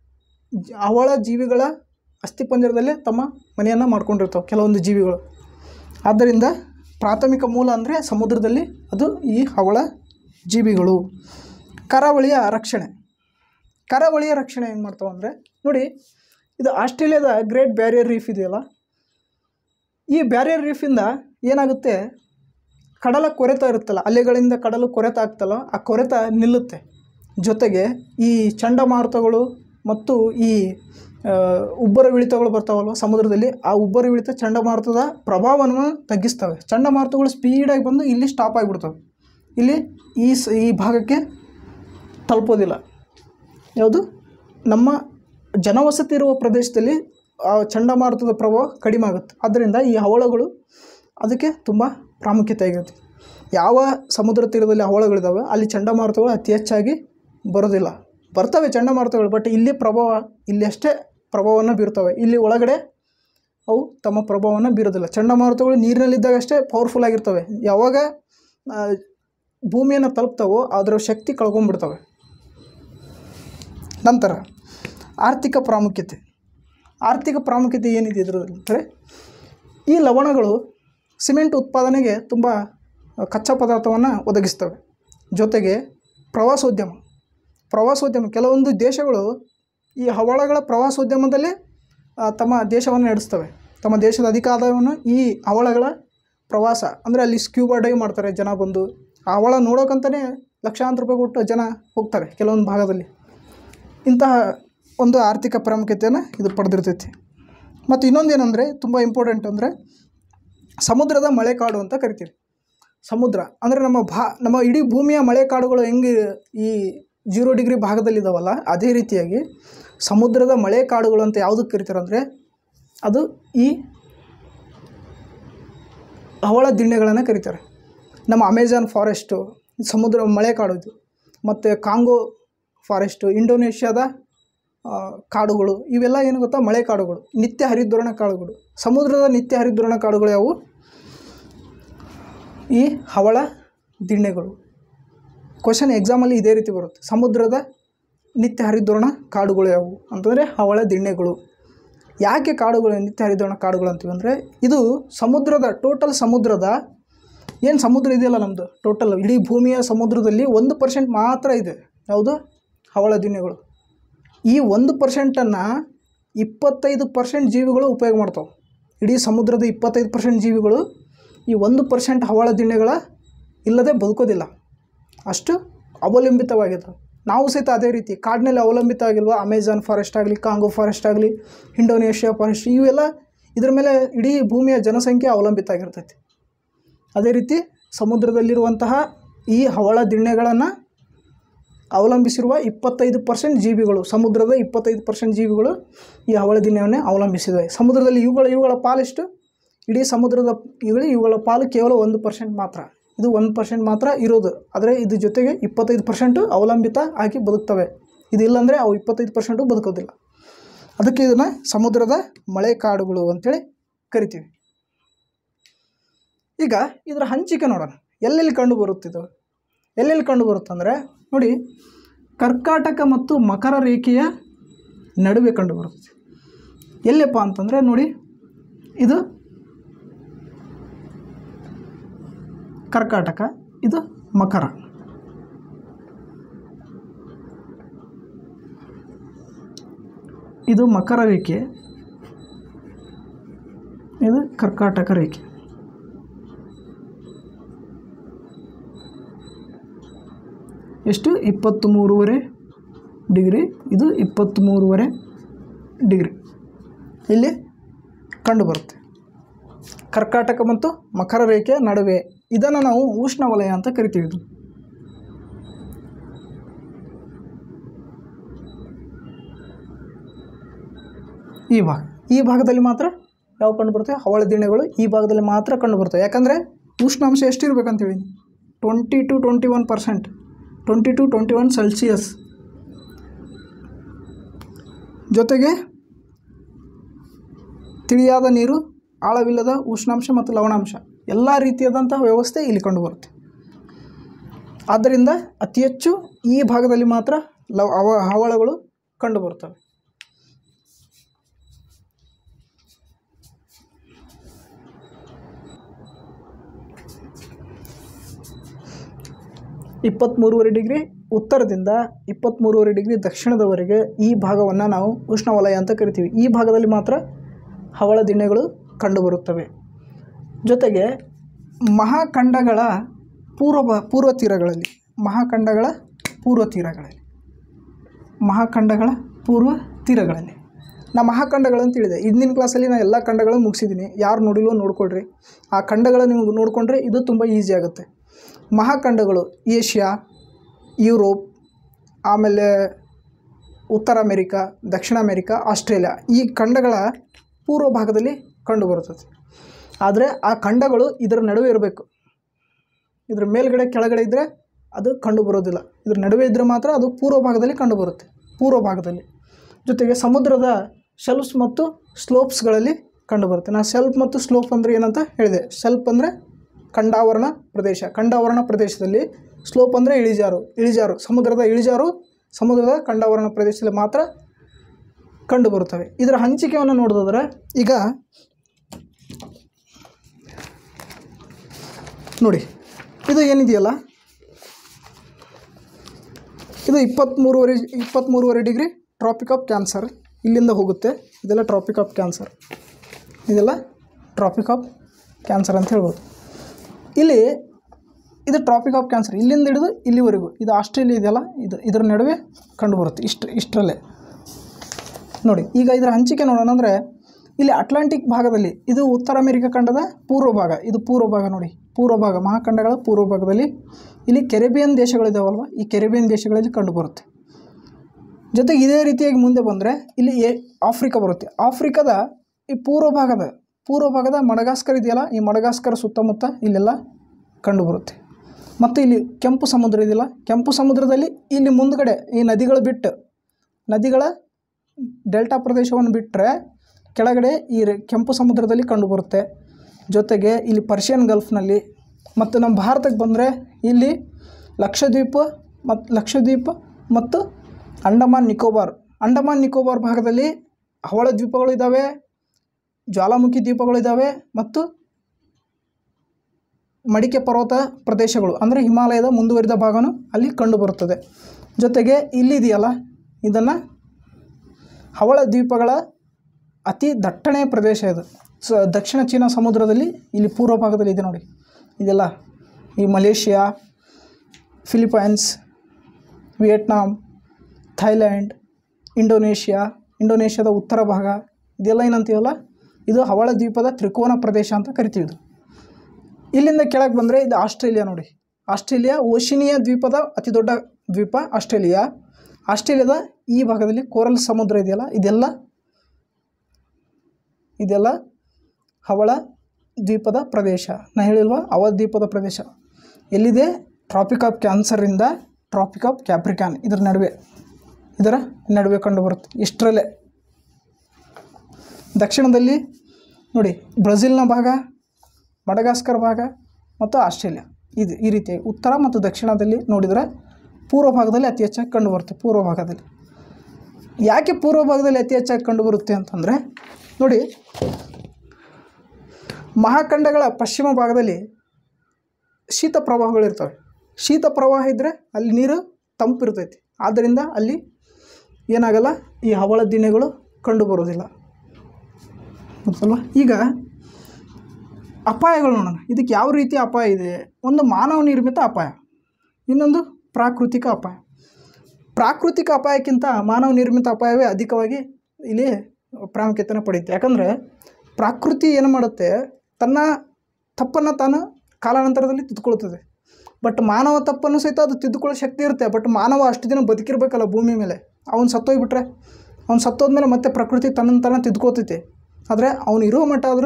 ಜ- ಹವಳ ಜೀವಿಗಳ ಅಸ್ಥಿಪಂಜರದಲ್ಲೇ ತಮ್ಮ ಮನೆಯನ್ನು ಮಾಡ್ಕೊಂಡಿರ್ತಾವೆ ಕೆಲವೊಂದು ಜೀವಿಗಳು ಆದ್ದರಿಂದ ಪ್ರಾಥಮಿಕ ಮೂಲ ಅಂದರೆ ಸಮುದ್ರದಲ್ಲಿ ಅದು ಈ ಹವಳ ಜೀವಿಗಳು ಕರಾವಳಿಯ ರಕ್ಷಣೆ ಕರಾವಳಿಯ ರಕ್ಷಣೆ ಏನು ಮಾಡ್ತಾವೆ ಅಂದರೆ ನೋಡಿ ಇದು ಆಸ್ಟ್ರೇಲಿಯಾದ ಗ್ರೇಟ್ ಬ್ಯಾರಿಯರ್ ರೀಫ್ ಇದೆಯಲ್ಲ ಈ ಬ್ಯಾರಿಯರ್ ರೀಫಿಂದ ಏನಾಗುತ್ತೆ ಕಡಲ ಕೊರೆತ ಇರುತ್ತಲ್ಲ ಅಲೆಗಳಿಂದ ಕಡಲು ಕೊರೆತ ಆಗ್ತಲ್ಲ ಆ ಕೊರೆತ ನಿಲ್ಲುತ್ತೆ ಜೊತೆಗೆ ಈ ಚಂಡಮಾರುತಗಳು ಮತ್ತು ಈ ಆ, ಉಬ್ಬರವಿಳಿತಗಳು ಬರ್ತಾವಲ್ವ ಸಮುದ್ರದಲ್ಲಿ ಆ ಉಬ್ಬರವಿಳಿತ ಚಂಡಮಾರುತದ ಪ್ರಭಾವವನ್ನು ತಗ್ಗಿಸ್ತವೆ ಚಂಡಮಾರುತಗಳು ಸ್ಪೀಡಾಗಿ ಬಂದು ಇಲ್ಲಿ ಸ್ಟಾಪ್ ಆಗಿಬಿಡ್ತವೆ ಇಲ್ಲಿ ಈ ಸ ಈ ಭಾಗಕ್ಕೆ ತಲುಪೋದಿಲ್ಲ ಯಾವುದು ನಮ್ಮ ಜನವಸತಿ ಇರುವ ಪ್ರದೇಶದಲ್ಲಿ ಆ ಚಂಡಮಾರುತದ ಪ್ರಭಾವ ಕಡಿಮೆ ಆಗುತ್ತೆ ಆದ್ದರಿಂದ ಈ ಹವಳಗಳು ಅದಕ್ಕೆ ತುಂಬ ಪ್ರಾಮುಖ್ಯತೆ ಆಗಿರುತ್ತೆ ಯಾವ ಸಮುದ್ರ ತೀರದಲ್ಲಿ ಹವಳಗಳಿದ್ದಾವೆ ಅಲ್ಲಿ ಚಂಡಮಾರುತಗಳು ಅತಿ ಹೆಚ್ಚಾಗಿ ಬರೋದಿಲ್ಲ ಬರ್ತವೆ ಚಂಡಮಾರುತಗಳು ಬಟ್ ಇಲ್ಲಿ ಪ್ರಭಾವ ಇಲ್ಲಿ ಅಷ್ಟೇ ಪ್ರಭಾವವನ್ನು ಬೀರ್ತವೆ ಇಲ್ಲಿ ಒಳಗಡೆ ಅವು ತಮ್ಮ ಪ್ರಭಾವವನ್ನು ಬೀರೋದಿಲ್ಲ ಚಂಡಮಾರುತಗಳು ನೀರಿನಲ್ಲಿದ್ದಾಗ ಅಷ್ಟೇ ಪವರ್ಫುಲ್ ಆಗಿರ್ತವೆ ಯಾವಾಗ ಆ, ಭೂಮಿಯನ್ನು ತಲುಪ್ತಾವೋ ಅದರ ಶಕ್ತಿ ಕಳ್ಕೊಂಡ್ಬಿಡ್ತವೆ ನಂತರ ಆರ್ಥಿಕ ಪ್ರಾಮುಖ್ಯತೆ ಆರ್ಥಿಕ ಪ್ರಾಮುಖ್ಯತೆ ಏನಿದೆ ಇದರಲ್ಲಿ ಅಂದರೆ ಈ ಲವಣಗಳು ಸಿಮೆಂಟ್ ಉತ್ಪಾದನೆಗೆ ತುಂಬ ಕಚ್ಚಾ ಪದಾರ್ಥವನ್ನು ಒದಗಿಸ್ತವೆ ಜೊತೆಗೆ ಪ್ರವಾಸೋದ್ಯಮ ಪ್ರವಾಸೋದ್ಯಮ ಕೆಲವೊಂದು ದೇಶಗಳು ಈ ಹವಳಗಳ ಪ್ರವಾಸೋದ್ಯಮದಲ್ಲಿ ಆ, ತಮ್ಮ ದೇಶವನ್ನು ನಡೆಸ್ತವೆ ತಮ್ಮ ದೇಶದ ಅಧಿಕ ಆದಾಯವನ್ನು ಈ ಹವಳಗಳ ಪ್ರವಾಸ ಅಂದರೆ ಅಲ್ಲಿ ಸ್ಕ್ಯೂಬಾ ಡೈವ್ ಮಾಡ್ತಾರೆ ಜನ ಬಂದು ಆ ಹವಳ ನೋಡೋಕ್ಕಂತಲೇ ಲಕ್ಷಾಂತರ ರೂಪಾಯಿ ಕೊಟ್ಟು ಜನ ಹೋಗ್ತಾರೆ ಕೆಲವೊಂದು ಭಾಗದಲ್ಲಿ ಇಂತಹ ಒಂದು ಆರ್ಥಿಕ ಪ್ರಾಮುಖ್ಯತೆಯನ್ನು ಇದು ಪಡೆದಿರ್ತೈತಿ ಮತ್ತು ಇನ್ನೊಂದು ಏನಂದರೆ ತುಂಬ ಇಂಪಾರ್ಟೆಂಟ್ ಅಂದರೆ ಸಮುದ್ರದ ಮಳೆಕಾಡು ಅಂತ ಕರಿತೀವಿ ಸಮುದ್ರ ಅಂದರೆ ನಮ್ಮ ಭಾ ನಮ್ಮ ಇಡೀ ಭೂಮಿಯ ಮಳೆಕಾಡುಗಳು ಹೆಂಗೆ ಈ ಜೀರೋ ಡಿಗ್ರಿ ಭಾಗದಲ್ಲಿದ್ದಾವಲ್ಲ ಅದೇ ರೀತಿಯಾಗಿ ಸಮುದ್ರದ ಮಳೆಕಾಡುಗಳು ಅಂತ ಯಾವುದಕ್ಕೆ ಕರಿತಾರೆ ಅಂದರೆ ಅದು ಈ ಹವಳ ದಿಣ್ಣೆಗಳನ್ನು ಕರೀತಾರೆ ನಮ್ಮ ಅಮೆಜಾನ್ ಫಾರೆಸ್ಟು ಸಮುದ್ರ ಮಳೆಕಾಡು ಇದು ಮತ್ತು ಕಾಂಗೋ ಫಾರೆಸ್ಟು ಇಂಡೋನೇಷ್ಯಾದ ಆ, ಕಾಡುಗಳು ಇವೆಲ್ಲ ಏನು ಗೊತ್ತಾ ಮಳೆ ಕಾಡುಗಳು ನಿತ್ಯ ಹರಿದ್ವರ್ಣ ಕಾಡುಗಳು ಸಮುದ್ರದ ನಿತ್ಯ ಹರಿದ್ವರ್ಣ ಕಾಡುಗಳು ಯಾವುವು ಈ ಹವಳ ದಿಣ್ಣೆಗಳು ಕ್ವಶನ್ ಎಕ್ಸಾಮಲ್ಲಿ ಇದೇ ರೀತಿ ಬರುತ್ತೆ ಸಮುದ್ರದ ನಿತ್ಯ ಹರಿದ್ವರ್ಣ ಕಾಡುಗಳು ಯಾವುವು ಅಂತಂದರೆ ಹವಳ ದಿಣ್ಣೆಗಳು ಯಾಕೆ ಕಾಡುಗಳು ನಿತ್ಯ ಹರಿದ್ವರ್ಣ ಕಾಡುಗಳು ಅಂತೀವಿ ಅಂದರೆ ಇದು ಸಮುದ್ರದ ಟೋಟಲ್ ಸಮುದ್ರದ ಏನು ಸಮುದ್ರ ಇದೆಯಲ್ಲ ನಮ್ಮದು ಟೋಟಲ್ ಇಡೀ ಭೂಮಿಯ ಸಮುದ್ರದಲ್ಲಿ ಒಂದು ಪರ್ಸೆಂಟ್ ಮಾತ್ರ ಇದೆ ಯಾವುದು ಹವಳ ದಿಣ್ಣೆಗಳು ಈ ಒಂದು ಪರ್ಸೆಂಟನ್ನು ಇಪ್ಪತ್ತೈದು ಪರ್ಸೆಂಟ್ ಜೀವಿಗಳು ಉಪಯೋಗ ಮಾಡ್ತಾವೆ ಇಡೀ ಸಮುದ್ರದ ಇಪ್ಪತ್ತೈದು ಪರ್ಸೆಂಟ್ ಜೀವಿಗಳು ಈ ಒಂದು ಪರ್ಸೆಂಟ್ ಹವಳ ದಿಣ್ಣೆಗಳ ಇಲ್ಲದೆ ಬದುಕೋದಿಲ್ಲ ಅಷ್ಟು ಅವಲಂಬಿತವಾಗಿದ್ದಾವೆ ನಾವು ಸಹಿತ ಅದೇ ರೀತಿ ಕಾಡಿನಲ್ಲಿ ಅವಲಂಬಿತ ಆಗಿಲ್ವಾ ಅಮೆಜಾನ್ ಫಾರೆಸ್ಟ್ ಆಗಲಿ ಕಾಂಗೋ ಫಾರೆಸ್ಟ್ ಆಗಲಿ ಇಂಡೋನೇಷ್ಯಾ ಫಾರೆಸ್ಟ್ ಇವೆಲ್ಲ ಇದ್ರ ಮೇಲೆ ಇಡೀ ಭೂಮಿಯ ಜನಸಂಖ್ಯೆ ಅವಲಂಬಿತ ಆಗಿರ್ತೈತಿ ಅದೇ ರೀತಿ ಸಮುದ್ರದಲ್ಲಿರುವಂತಹ ಈ ಹವಳ ದಿಣ್ಣೆಗಳನ್ನು ಅವಲಂಬಿಸಿರುವ ಇಪ್ಪತ್ತೈದು ಪರ್ಸೆಂಟ್ ಜೀವಿಗಳು ಸಮುದ್ರದ ಇಪ್ಪತ್ತೈದು ಪರ್ಸೆಂಟ್ ಜೀವಿಗಳು ಈ ಹವಳ ದಿಣ್ಣೆಯನ್ನೇ ಅವಲಂಬಿಸಿವೆ ಸಮುದ್ರದಲ್ಲಿ ಇವುಗಳ ಇವುಗಳ ಪಾಲೆಷ್ಟು ಇಡೀ ಸಮುದ್ರದ ಇವುಗಳು ಇವುಗಳ ಪಾಲು ಕೇವಲ ಒಂದು ಪರ್ಸೆಂಟ್ ಮಾತ್ರ ಇದು ಒಂದು ಪರ್ಸೆಂಟ್ ಮಾತ್ರ ಇರೋದು ಆದರೆ ಇದ್ರ ಜೊತೆಗೆ ಇಪ್ಪತ್ತೈದು ಪರ್ಸೆಂಟು ಅವಲಂಬಿತ ಆಗಿ ಬದುಕ್ತವೆ ಇದಿಲ್ಲಾಂದರೆ ಅವು ಇಪ್ಪತ್ತೈದು ಪರ್ಸೆಂಟು ಬದುಕೋದಿಲ್ಲ ಅದಕ್ಕೆ ಇದನ್ನು ಸಮುದ್ರದ ಮಳೆ ಕಾಡುಗಳು ಅಂಥೇಳಿ ಕರಿತೀವಿ ಈಗ ಇದರ ಹಂಚಿಕೆ ನೋಡೋಣ ಎಲ್ಲೆಲ್ಲಿ ಕಂಡು ಬರುತ್ತಿದ್ದು ಎಲ್ಲೆಲ್ಲಿ ಕಂಡು ಬರುತ್ತಂದರೆ ನೋಡಿ ಕರ್ಕಾಟಕ ಮತ್ತು ಮಕರ ರೇಖೆಯ ನಡುವೆ ಕಂಡು ಬರುತ್ತದೆ ಎಲ್ಲಪ್ಪ ಅಂತಂದರೆ ನೋಡಿ ಇದು ಕರ್ಕಾಟಕ ಇದು ಮಕರ ಇದು ಮಕರ ರೇಖೆ ಇದು ಕರ್ಕಾಟಕ ರೇಖೆ ಎಷ್ಟು ಇಪ್ಪತ್ತು ಮೂರುವರೆ ಡಿಗ್ರಿ ಇದು ಇಪ್ಪತ್ತ್ ಮೂರುವರೆ ಡಿಗ್ರಿ ಇಲ್ಲಿ ಕಂಡುಬರುತ್ತೆ ಕರ್ಕಾಟಕ ಮತ್ತು ಮಕರ ರೇಖೆಯ ನಡುವೆ ಇದನ್ನು ನಾವು ಉಷ್ಣವಲಯ ಅಂತ ಕರಿತೀವಿ ಇದು ಈ ಭಾಗ ಈ ಭಾಗದಲ್ಲಿ ಮಾತ್ರ ಯಾವ ಕಂಡು ಬರುತ್ತೆ ಹವಳ ದಿಣ್ಣೆಗಳು ಈ ಭಾಗದಲ್ಲಿ ಮಾತ್ರ ಕಂಡು ಬರ್ತವೆ ಯಾಕಂದರೆ ಉಷ್ಣಾಂಶ ಎಷ್ಟಿರ್ಬೇಕಂತ ಹೇಳಿ twenty two twenty one percent twenty two twenty one Celsius ಜೊತೆಗೆ ತಿಳಿಯಾದ ನೀರು ಆಳವಿಲ್ಲದ ಉಷ್ಣಾಂಶ ಮತ್ತು ಲವಣಾಂಶ ಎಲ್ಲ ರೀತಿಯಾದಂತಹ ವ್ಯವಸ್ಥೆ ಇಲ್ಲಿ ಕಂಡುಬರುತ್ತೆ ಆದ್ದರಿಂದ ಅತಿ ಹೆಚ್ಚು ಈ ಭಾಗದಲ್ಲಿ ಮಾತ್ರ ಲವ ಅವ ಹವಳಗಳು ಕಂಡುಬರುತ್ತವೆ ಇಪ್ಪತ್ತ್ಮೂರುವರೆ ಡಿಗ್ರಿ ಉತ್ತರದಿಂದ ಇಪ್ಪತ್ತ್ಮೂರುವರೆ ಡಿಗ್ರಿ ದಕ್ಷಿಣದವರೆಗೆ ಈ ಭಾಗವನ್ನು ನಾವು ಉಷ್ಣವಲಯ ಅಂತ ಕರಿತೀವಿ ಈ ಭಾಗದಲ್ಲಿ ಮಾತ್ರ ಹವಳ ದಿಣ್ಣೆಗಳು ಕಂಡುಬರುತ್ತವೆ ಜೊತೆಗೆ ಮಹಾಖಂಡಗಳ ಪೂರ್ವ ಭಾ- ಪೂರ್ವ ತೀರಗಳಲ್ಲಿ ಮಹಾಖಂಡಗಳ ಪೂರ್ವ ತೀರಗಳಲ್ಲಿ ಮಹಾಖಂಡಗಳ ಪೂರ್ವ ತೀರಗಳಲ್ಲಿ ನಾ ಮಹಾಖಂಡಗಳು ಅಂತ ಹೇಳಿದೆ ಇಂದಿನ ಕ್ಲಾಸಲ್ಲಿ ನಾನು ಎಲ್ಲ ಖಂಡಗಳನ್ನು ಮುಗಿಸಿದ್ದೀನಿ ಯಾರು ನೋಡಿಲ್ವೋ ನೋಡ್ಕೊಳ್ರಿ ಆ ಖಂಡಗಳು ನೀವು ನೋಡಿಕೊಂಡ್ರೆ ಇದು ತುಂಬ ಈಸಿ ಆಗುತ್ತೆ ಮಹಾಖಂಡಗಳು ಏಷ್ಯಾ ಯುರೋಪ್ ಆಮೇಲೆ ಉತ್ತರ ಅಮೆರಿಕ ದಕ್ಷಿಣ ಅಮೆರಿಕ ಆಸ್ಟ್ರೇಲಿಯಾ ಈ ಖಂಡಗಳ ಪೂರ್ವ ಭಾಗದಲ್ಲಿ ಕಂಡುಬರುತ್ತದೆ ಆದರೆ ಆ ಖಂಡಗಳು ಇದರ ನಡುವೆ ಇರಬೇಕು ಇದ್ರ ಮೇಲ್ಗಡೆ ಕೆಳಗಡೆ ಇದ್ದರೆ ಅದು ಕಂಡು ಬರೋದಿಲ್ಲ ಇದ್ರ ನಡುವೆ ಇದ್ದರೆ ಮಾತ್ರ ಅದು ಪೂರ್ವ ಭಾಗದಲ್ಲಿ ಕಂಡುಬರುತ್ತೆ ಪೂರ್ವ ಭಾಗದಲ್ಲಿ ಜೊತೆಗೆ ಸಮುದ್ರದ ಶೆಲ್ಫ್ಸ್ ಮತ್ತು ಸ್ಲೋಪ್ಸ್ಗಳಲ್ಲಿ ಕಂಡುಬರುತ್ತೆ ನಾನು ಸೆಲ್ಫ್ ಮತ್ತು ಸ್ಲೋಪ್ ಅಂದರೆ ಏನಂತ ಹೇಳಿದೆ ಸೆಲ್ಫ್ ಅಂದರೆ ಖಂಡಾವರಣ ಪ್ರದೇಶ ಖಂಡಾವರಣ ಪ್ರದೇಶದಲ್ಲಿ ಸ್ಲೋಪ್ ಅಂದರೆ ಇಳಿಜಾರು ಇಳಿಜಾರು ಸಮುದ್ರದ ಇಳಿಜಾರು ಸಮುದ್ರದ ಖಂಡಾವರಣ ಪ್ರದೇಶದಲ್ಲಿ ಮಾತ್ರ ಕಂಡುಬರುತ್ತವೆ ಇದರ ಹಂಚಿಕೆಯನ್ನು ನೋಡೋದಾದ್ರೆ ಈಗ ನೋಡಿ ಇದು ಏನಿದೆಯಲ್ಲ ಇದು ಇಪ್ಪತ್ತ್ಮೂರುವರೆ ಇಪ್ಪತ್ತ್ಮೂರುವರೆ ಡಿಗ್ರಿ ಟ್ರಾಪಿಕ್ ಆಫ್ ಕ್ಯಾನ್ಸರ್ ಇಲ್ಲಿಂದ ಹೋಗುತ್ತೆ ಇದೆಲ್ಲ ಟ್ರಾಪಿಕ್ ಆಫ್ ಕ್ಯಾನ್ಸರ್ ಇದೆಲ್ಲ ಟ್ರಾಪಿಕ್ ಆಫ್ ಕ್ಯಾನ್ಸರ್ ಅಂತ ಹೇಳ್ಬೋದು ಇಲ್ಲಿ ಇದು ಟ್ರಾಪಿಕ್ ಆಫ್ ಕ್ಯಾನ್ಸರ್ ಇಲ್ಲಿಂದ ಹಿಡಿದು ಇಲ್ಲಿವರೆಗೂ ಇದು ಆಸ್ಟ್ರೇಲಿಯಾ ಇದೆಯಲ್ಲ ಇದು ಇದರ ನಡುವೆ ಕಂಡುಬರುತ್ತೆ ಇಷ್ಟು ಇಷ್ಟರಲ್ಲೇ ನೋಡಿ ಈಗ ಇದರ ಹಂಚಿಕೆ ನೋಡೋಣ ಅಂದರೆ ಇಲ್ಲಿ ಅಟ್ಲಾಂಟಿಕ್ ಭಾಗದಲ್ಲಿ ಇದು ಉತ್ತರ ಅಮೆರಿಕ ಖಂಡದ ಪೂರ್ವ ಭಾಗ ಇದು ಪೂರ್ವ ಭಾಗ ನೋಡಿ ಪೂರ್ವ ಭಾಗ ಮಹಾಖಂಡಗಳ ಪೂರ್ವ ಭಾಗದಲ್ಲಿ ಇಲ್ಲಿ ಕೆರೆಬಿಯನ್ ದೇಶಗಳಿದಾವಲ್ವ ಈ ಕೆರೆಬಿಯನ್ ದೇಶಗಳಲ್ಲಿ ಕಂಡುಬರುತ್ತೆ ಜೊತೆಗೆ ಇದೇ ರೀತಿಯಾಗಿ ಮುಂದೆ ಬಂದರೆ ಇಲ್ಲಿ ಎ ಆಫ್ರಿಕಾ ಬರುತ್ತೆ ಆಫ್ರಿಕಾದ ಈ ಪೂರ್ವ ಭಾಗದ ಪೂರ್ವ ಭಾಗದ ಮಡಗಾಸ್ಕರ್ ಇದೆಯಲ್ಲ ಈ ಮಡಗಾಸ್ಕರ್ ಸುತ್ತಮುತ್ತ ಇಲ್ಲೆಲ್ಲ ಕಂಡುಬರುತ್ತೆ ಮತ್ತು ಇಲ್ಲಿ ಕೆಂಪು ಸಮುದ್ರ ಇದೆಯಲ್ಲ ಕೆಂಪು ಸಮುದ್ರದಲ್ಲಿ ಇಲ್ಲಿ ಮುಂದ್ಗಡೆ ಈ ನದಿಗಳು ಬಿಟ್ಟು ನದಿಗಳ ಡೆಲ್ಟಾ ಪ್ರದೇಶವನ್ನು ಬಿಟ್ಟರೆ ಕೆಳಗಡೆ ಈ ರೆ- ಕೆಂಪು ಸಮುದ್ರದಲ್ಲಿ ಕಂಡುಬರುತ್ತೆ ಜೊತೆಗೆ ಇಲ್ಲಿ ಪರ್ಷಿಯನ್ ಗಲ್ಫ್ನಲ್ಲಿ ಮತ್ತು ನಮ್ಮ ಭಾರತಕ್ಕೆ ಬಂದರೆ ಇಲ್ಲಿ ಲಕ್ಷದ್ವೀಪ ಮತ್ತು ಲಕ್ಷದ್ವೀಪ ಮತ್ತು ಅಂಡಮಾನ್ ನಿಕೋಬಾರ್ ಅಂಡಮಾನ್ ನಿಕೋಬಾರ್ ಭಾಗದಲ್ಲಿ ಹವಳ ದ್ವೀಪಗಳು ಇದ್ದಾವೆ ಜ್ವಾಲಾಮುಖಿ ದ್ವೀಪಗಳು ಇದ್ದಾವೆ ಮತ್ತು ಮಡಿಕೆ ಪರ್ವತ ಪ್ರದೇಶಗಳು ಅಂದರೆ ಹಿಮಾಲಯದ ಮುಂದುವರಿದ ಭಾಗನೂ ಅಲ್ಲಿ ಕಂಡುಬರುತ್ತದೆ ಜೊತೆಗೆ ಇಲ್ಲಿದೆಯಲ್ಲ ಇದನ್ನು ಹವಳ ದ್ವೀಪಗಳ ಅತಿ ದಟ್ಟಣೆಯ ಪ್ರದೇಶ ಇದು ಸ ದಕ್ಷಿಣ ಚೀನಾ ಸಮುದ್ರದಲ್ಲಿ ಇಲ್ಲಿ ಪೂರ್ವ ಭಾಗದಲ್ಲಿ ಇದೆ ನೋಡಿ ಇದೆಲ್ಲ ಈ Malaysia Philippines Vietnam Thailand Indonesia ಇಂಡೋನೇಷ್ಯಾದ ಉತ್ತರ ಭಾಗ ಇದೆಲ್ಲ ಏನಂತೀವಲ್ಲ ಇದು ಹವಳ ದ್ವೀಪದ ತ್ರಿಕೋನ ಪ್ರದೇಶ ಅಂತ ಕರಿತೀವಿ ಇದು ಇಲ್ಲಿಂದ ಕೆಳಗೆ ಬಂದರೆ ಇದು ಆಸ್ಟ್ರೇಲಿಯಾ ನೋಡಿ ಆಸ್ಟ್ರೇಲಿಯಾ ಓಶಿನಿಯಾ ದ್ವೀಪದ ಅತಿ ದೊಡ್ಡ ದ್ವೀಪ ಆಸ್ಟ್ರೇಲಿಯಾ ಆಸ್ಟ್ರೇಲಿಯಾದ ಈ ಭಾಗದಲ್ಲಿ ಕೋರಲ್ ಸಮುದ್ರ ಇದೆಯಲ್ಲ ಇದೆಲ್ಲ ಇದೆಲ್ಲ ಹವಳ ದ್ವೀಪದ ಪ್ರದೇಶ ನಾ ಹೇಳಿಲ್ವಾ ಅವ ದ್ವೀಪದ ಪ್ರದೇಶ ಎಲ್ಲಿದೆ ಟ್ರಾಪಿಕ್ ಆಫ್ ಕ್ಯಾನ್ಸರಿಂದ ಟ್ರಾಪಿಕ್ ಆಫ್ ಕ್ಯಾಪ್ರಿಕಾನ್ ಇದರ ನಡುವೆ ಇದರ ನಡುವೆ ಕಂಡುಬರುತ್ತೆ ಇಷ್ಟರಲ್ಲೇ ದಕ್ಷಿಣದಲ್ಲಿ ನೋಡಿ ಬ್ರೆಜಿಲ್ನ ಭಾಗ ಮಡಗಾಸ್ಕರ್ ಭಾಗ ಮತ್ತು ಆಸ್ಟ್ರೇಲಿಯಾ ಇದು ಈ ರೀತಿ ಉತ್ತರ ಮತ್ತು ದಕ್ಷಿಣದಲ್ಲಿ ನೋಡಿದರೆ ಪೂರ್ವ ಭಾಗದಲ್ಲಿ ಅತಿ ಹೆಚ್ಚಾಗಿ ಕಂಡುಬರುತ್ತೆ ಪೂರ್ವ ಭಾಗದಲ್ಲಿ ಯಾಕೆ ಪೂರ್ವ ಭಾಗದಲ್ಲಿ ಅತಿ ಹೆಚ್ಚಾಗಿ ಕಂಡುಬರುತ್ತೆ ಅಂತಂದರೆ ನೋಡಿ ಮಹಾಖಂಡಗಳ ಪಶ್ಚಿಮ ಭಾಗದಲ್ಲಿ ಶೀತ ಪ್ರವಾಹಗಳಿರ್ತವೆ ಶೀತ ಪ್ರವಾಹ ಇದ್ದರೆ ಅಲ್ಲಿ ನೀರು ತಂಪಿರ್ತೈತಿ ಆದ್ದರಿಂದ ಅಲ್ಲಿ ಏನಾಗಲ್ಲ ಈ ಹವಳ ದಿಣ್ಣೆಗಳು ಕಂಡುಬರೋದಿಲ್ಲ ಗೊತ್ತಲ್ವಾ ಈಗ ಅಪಾಯಗಳು ನೋಡೋಣ ಇದಕ್ಕೆ ಯಾವ ರೀತಿ ಅಪಾಯ ಇದೆ ಒಂದು ಮಾನವ ನಿರ್ಮಿತ ಅಪಾಯ ಇನ್ನೊಂದು ಪ್ರಾಕೃತಿಕ ಅಪಾಯ ಪ್ರಾಕೃತಿಕ ಅಪಾಯಕ್ಕಿಂತ ಮಾನವ ನಿರ್ಮಿತ ಅಪಾಯವೇ ಅಧಿಕವಾಗಿ ಇಲ್ಲಿ ಪ್ರಾಮುಖ್ಯತೆನ ಪಡೆಯುತ್ತೆ ಯಾಕಂದರೆ ಪ್ರಾಕೃತಿ ಏನು ಮಾಡುತ್ತೆ ತನ್ನ ತಪ್ಪನ್ನು ತಾನು ಕಾಲಾನಂತರದಲ್ಲಿ ತಿದ್ದುಕೊಳ್ತದೆ ಬಟ್ ಮಾನವ ತಪ್ಪನ್ನು ಸಹಿತ ಅದು ತಿದ್ದುಕೊಳ್ಳೋ ಶಕ್ತಿ ಇರುತ್ತೆ ಬಟ್ ಮಾನವ ಅಷ್ಟು ದಿನ ಬದುಕಿರ್ಬೇಕಲ್ಲ ಭೂಮಿ ಮೇಲೆ ಅವನು ಸತ್ತೋಗ್ಬಿಟ್ರೆ ಅವ್ನು ಸತ್ತೋದ್ಮೇಲೆ ಮತ್ತೆ ಪ್ರಕೃತಿ ತನ್ನನ್ನು ತಾನು ತಿದ್ದುಕೋತೈತೆ ಆದರೆ ಅವನು ಇರೋ ಮಟ್ಟ ಆದರೂ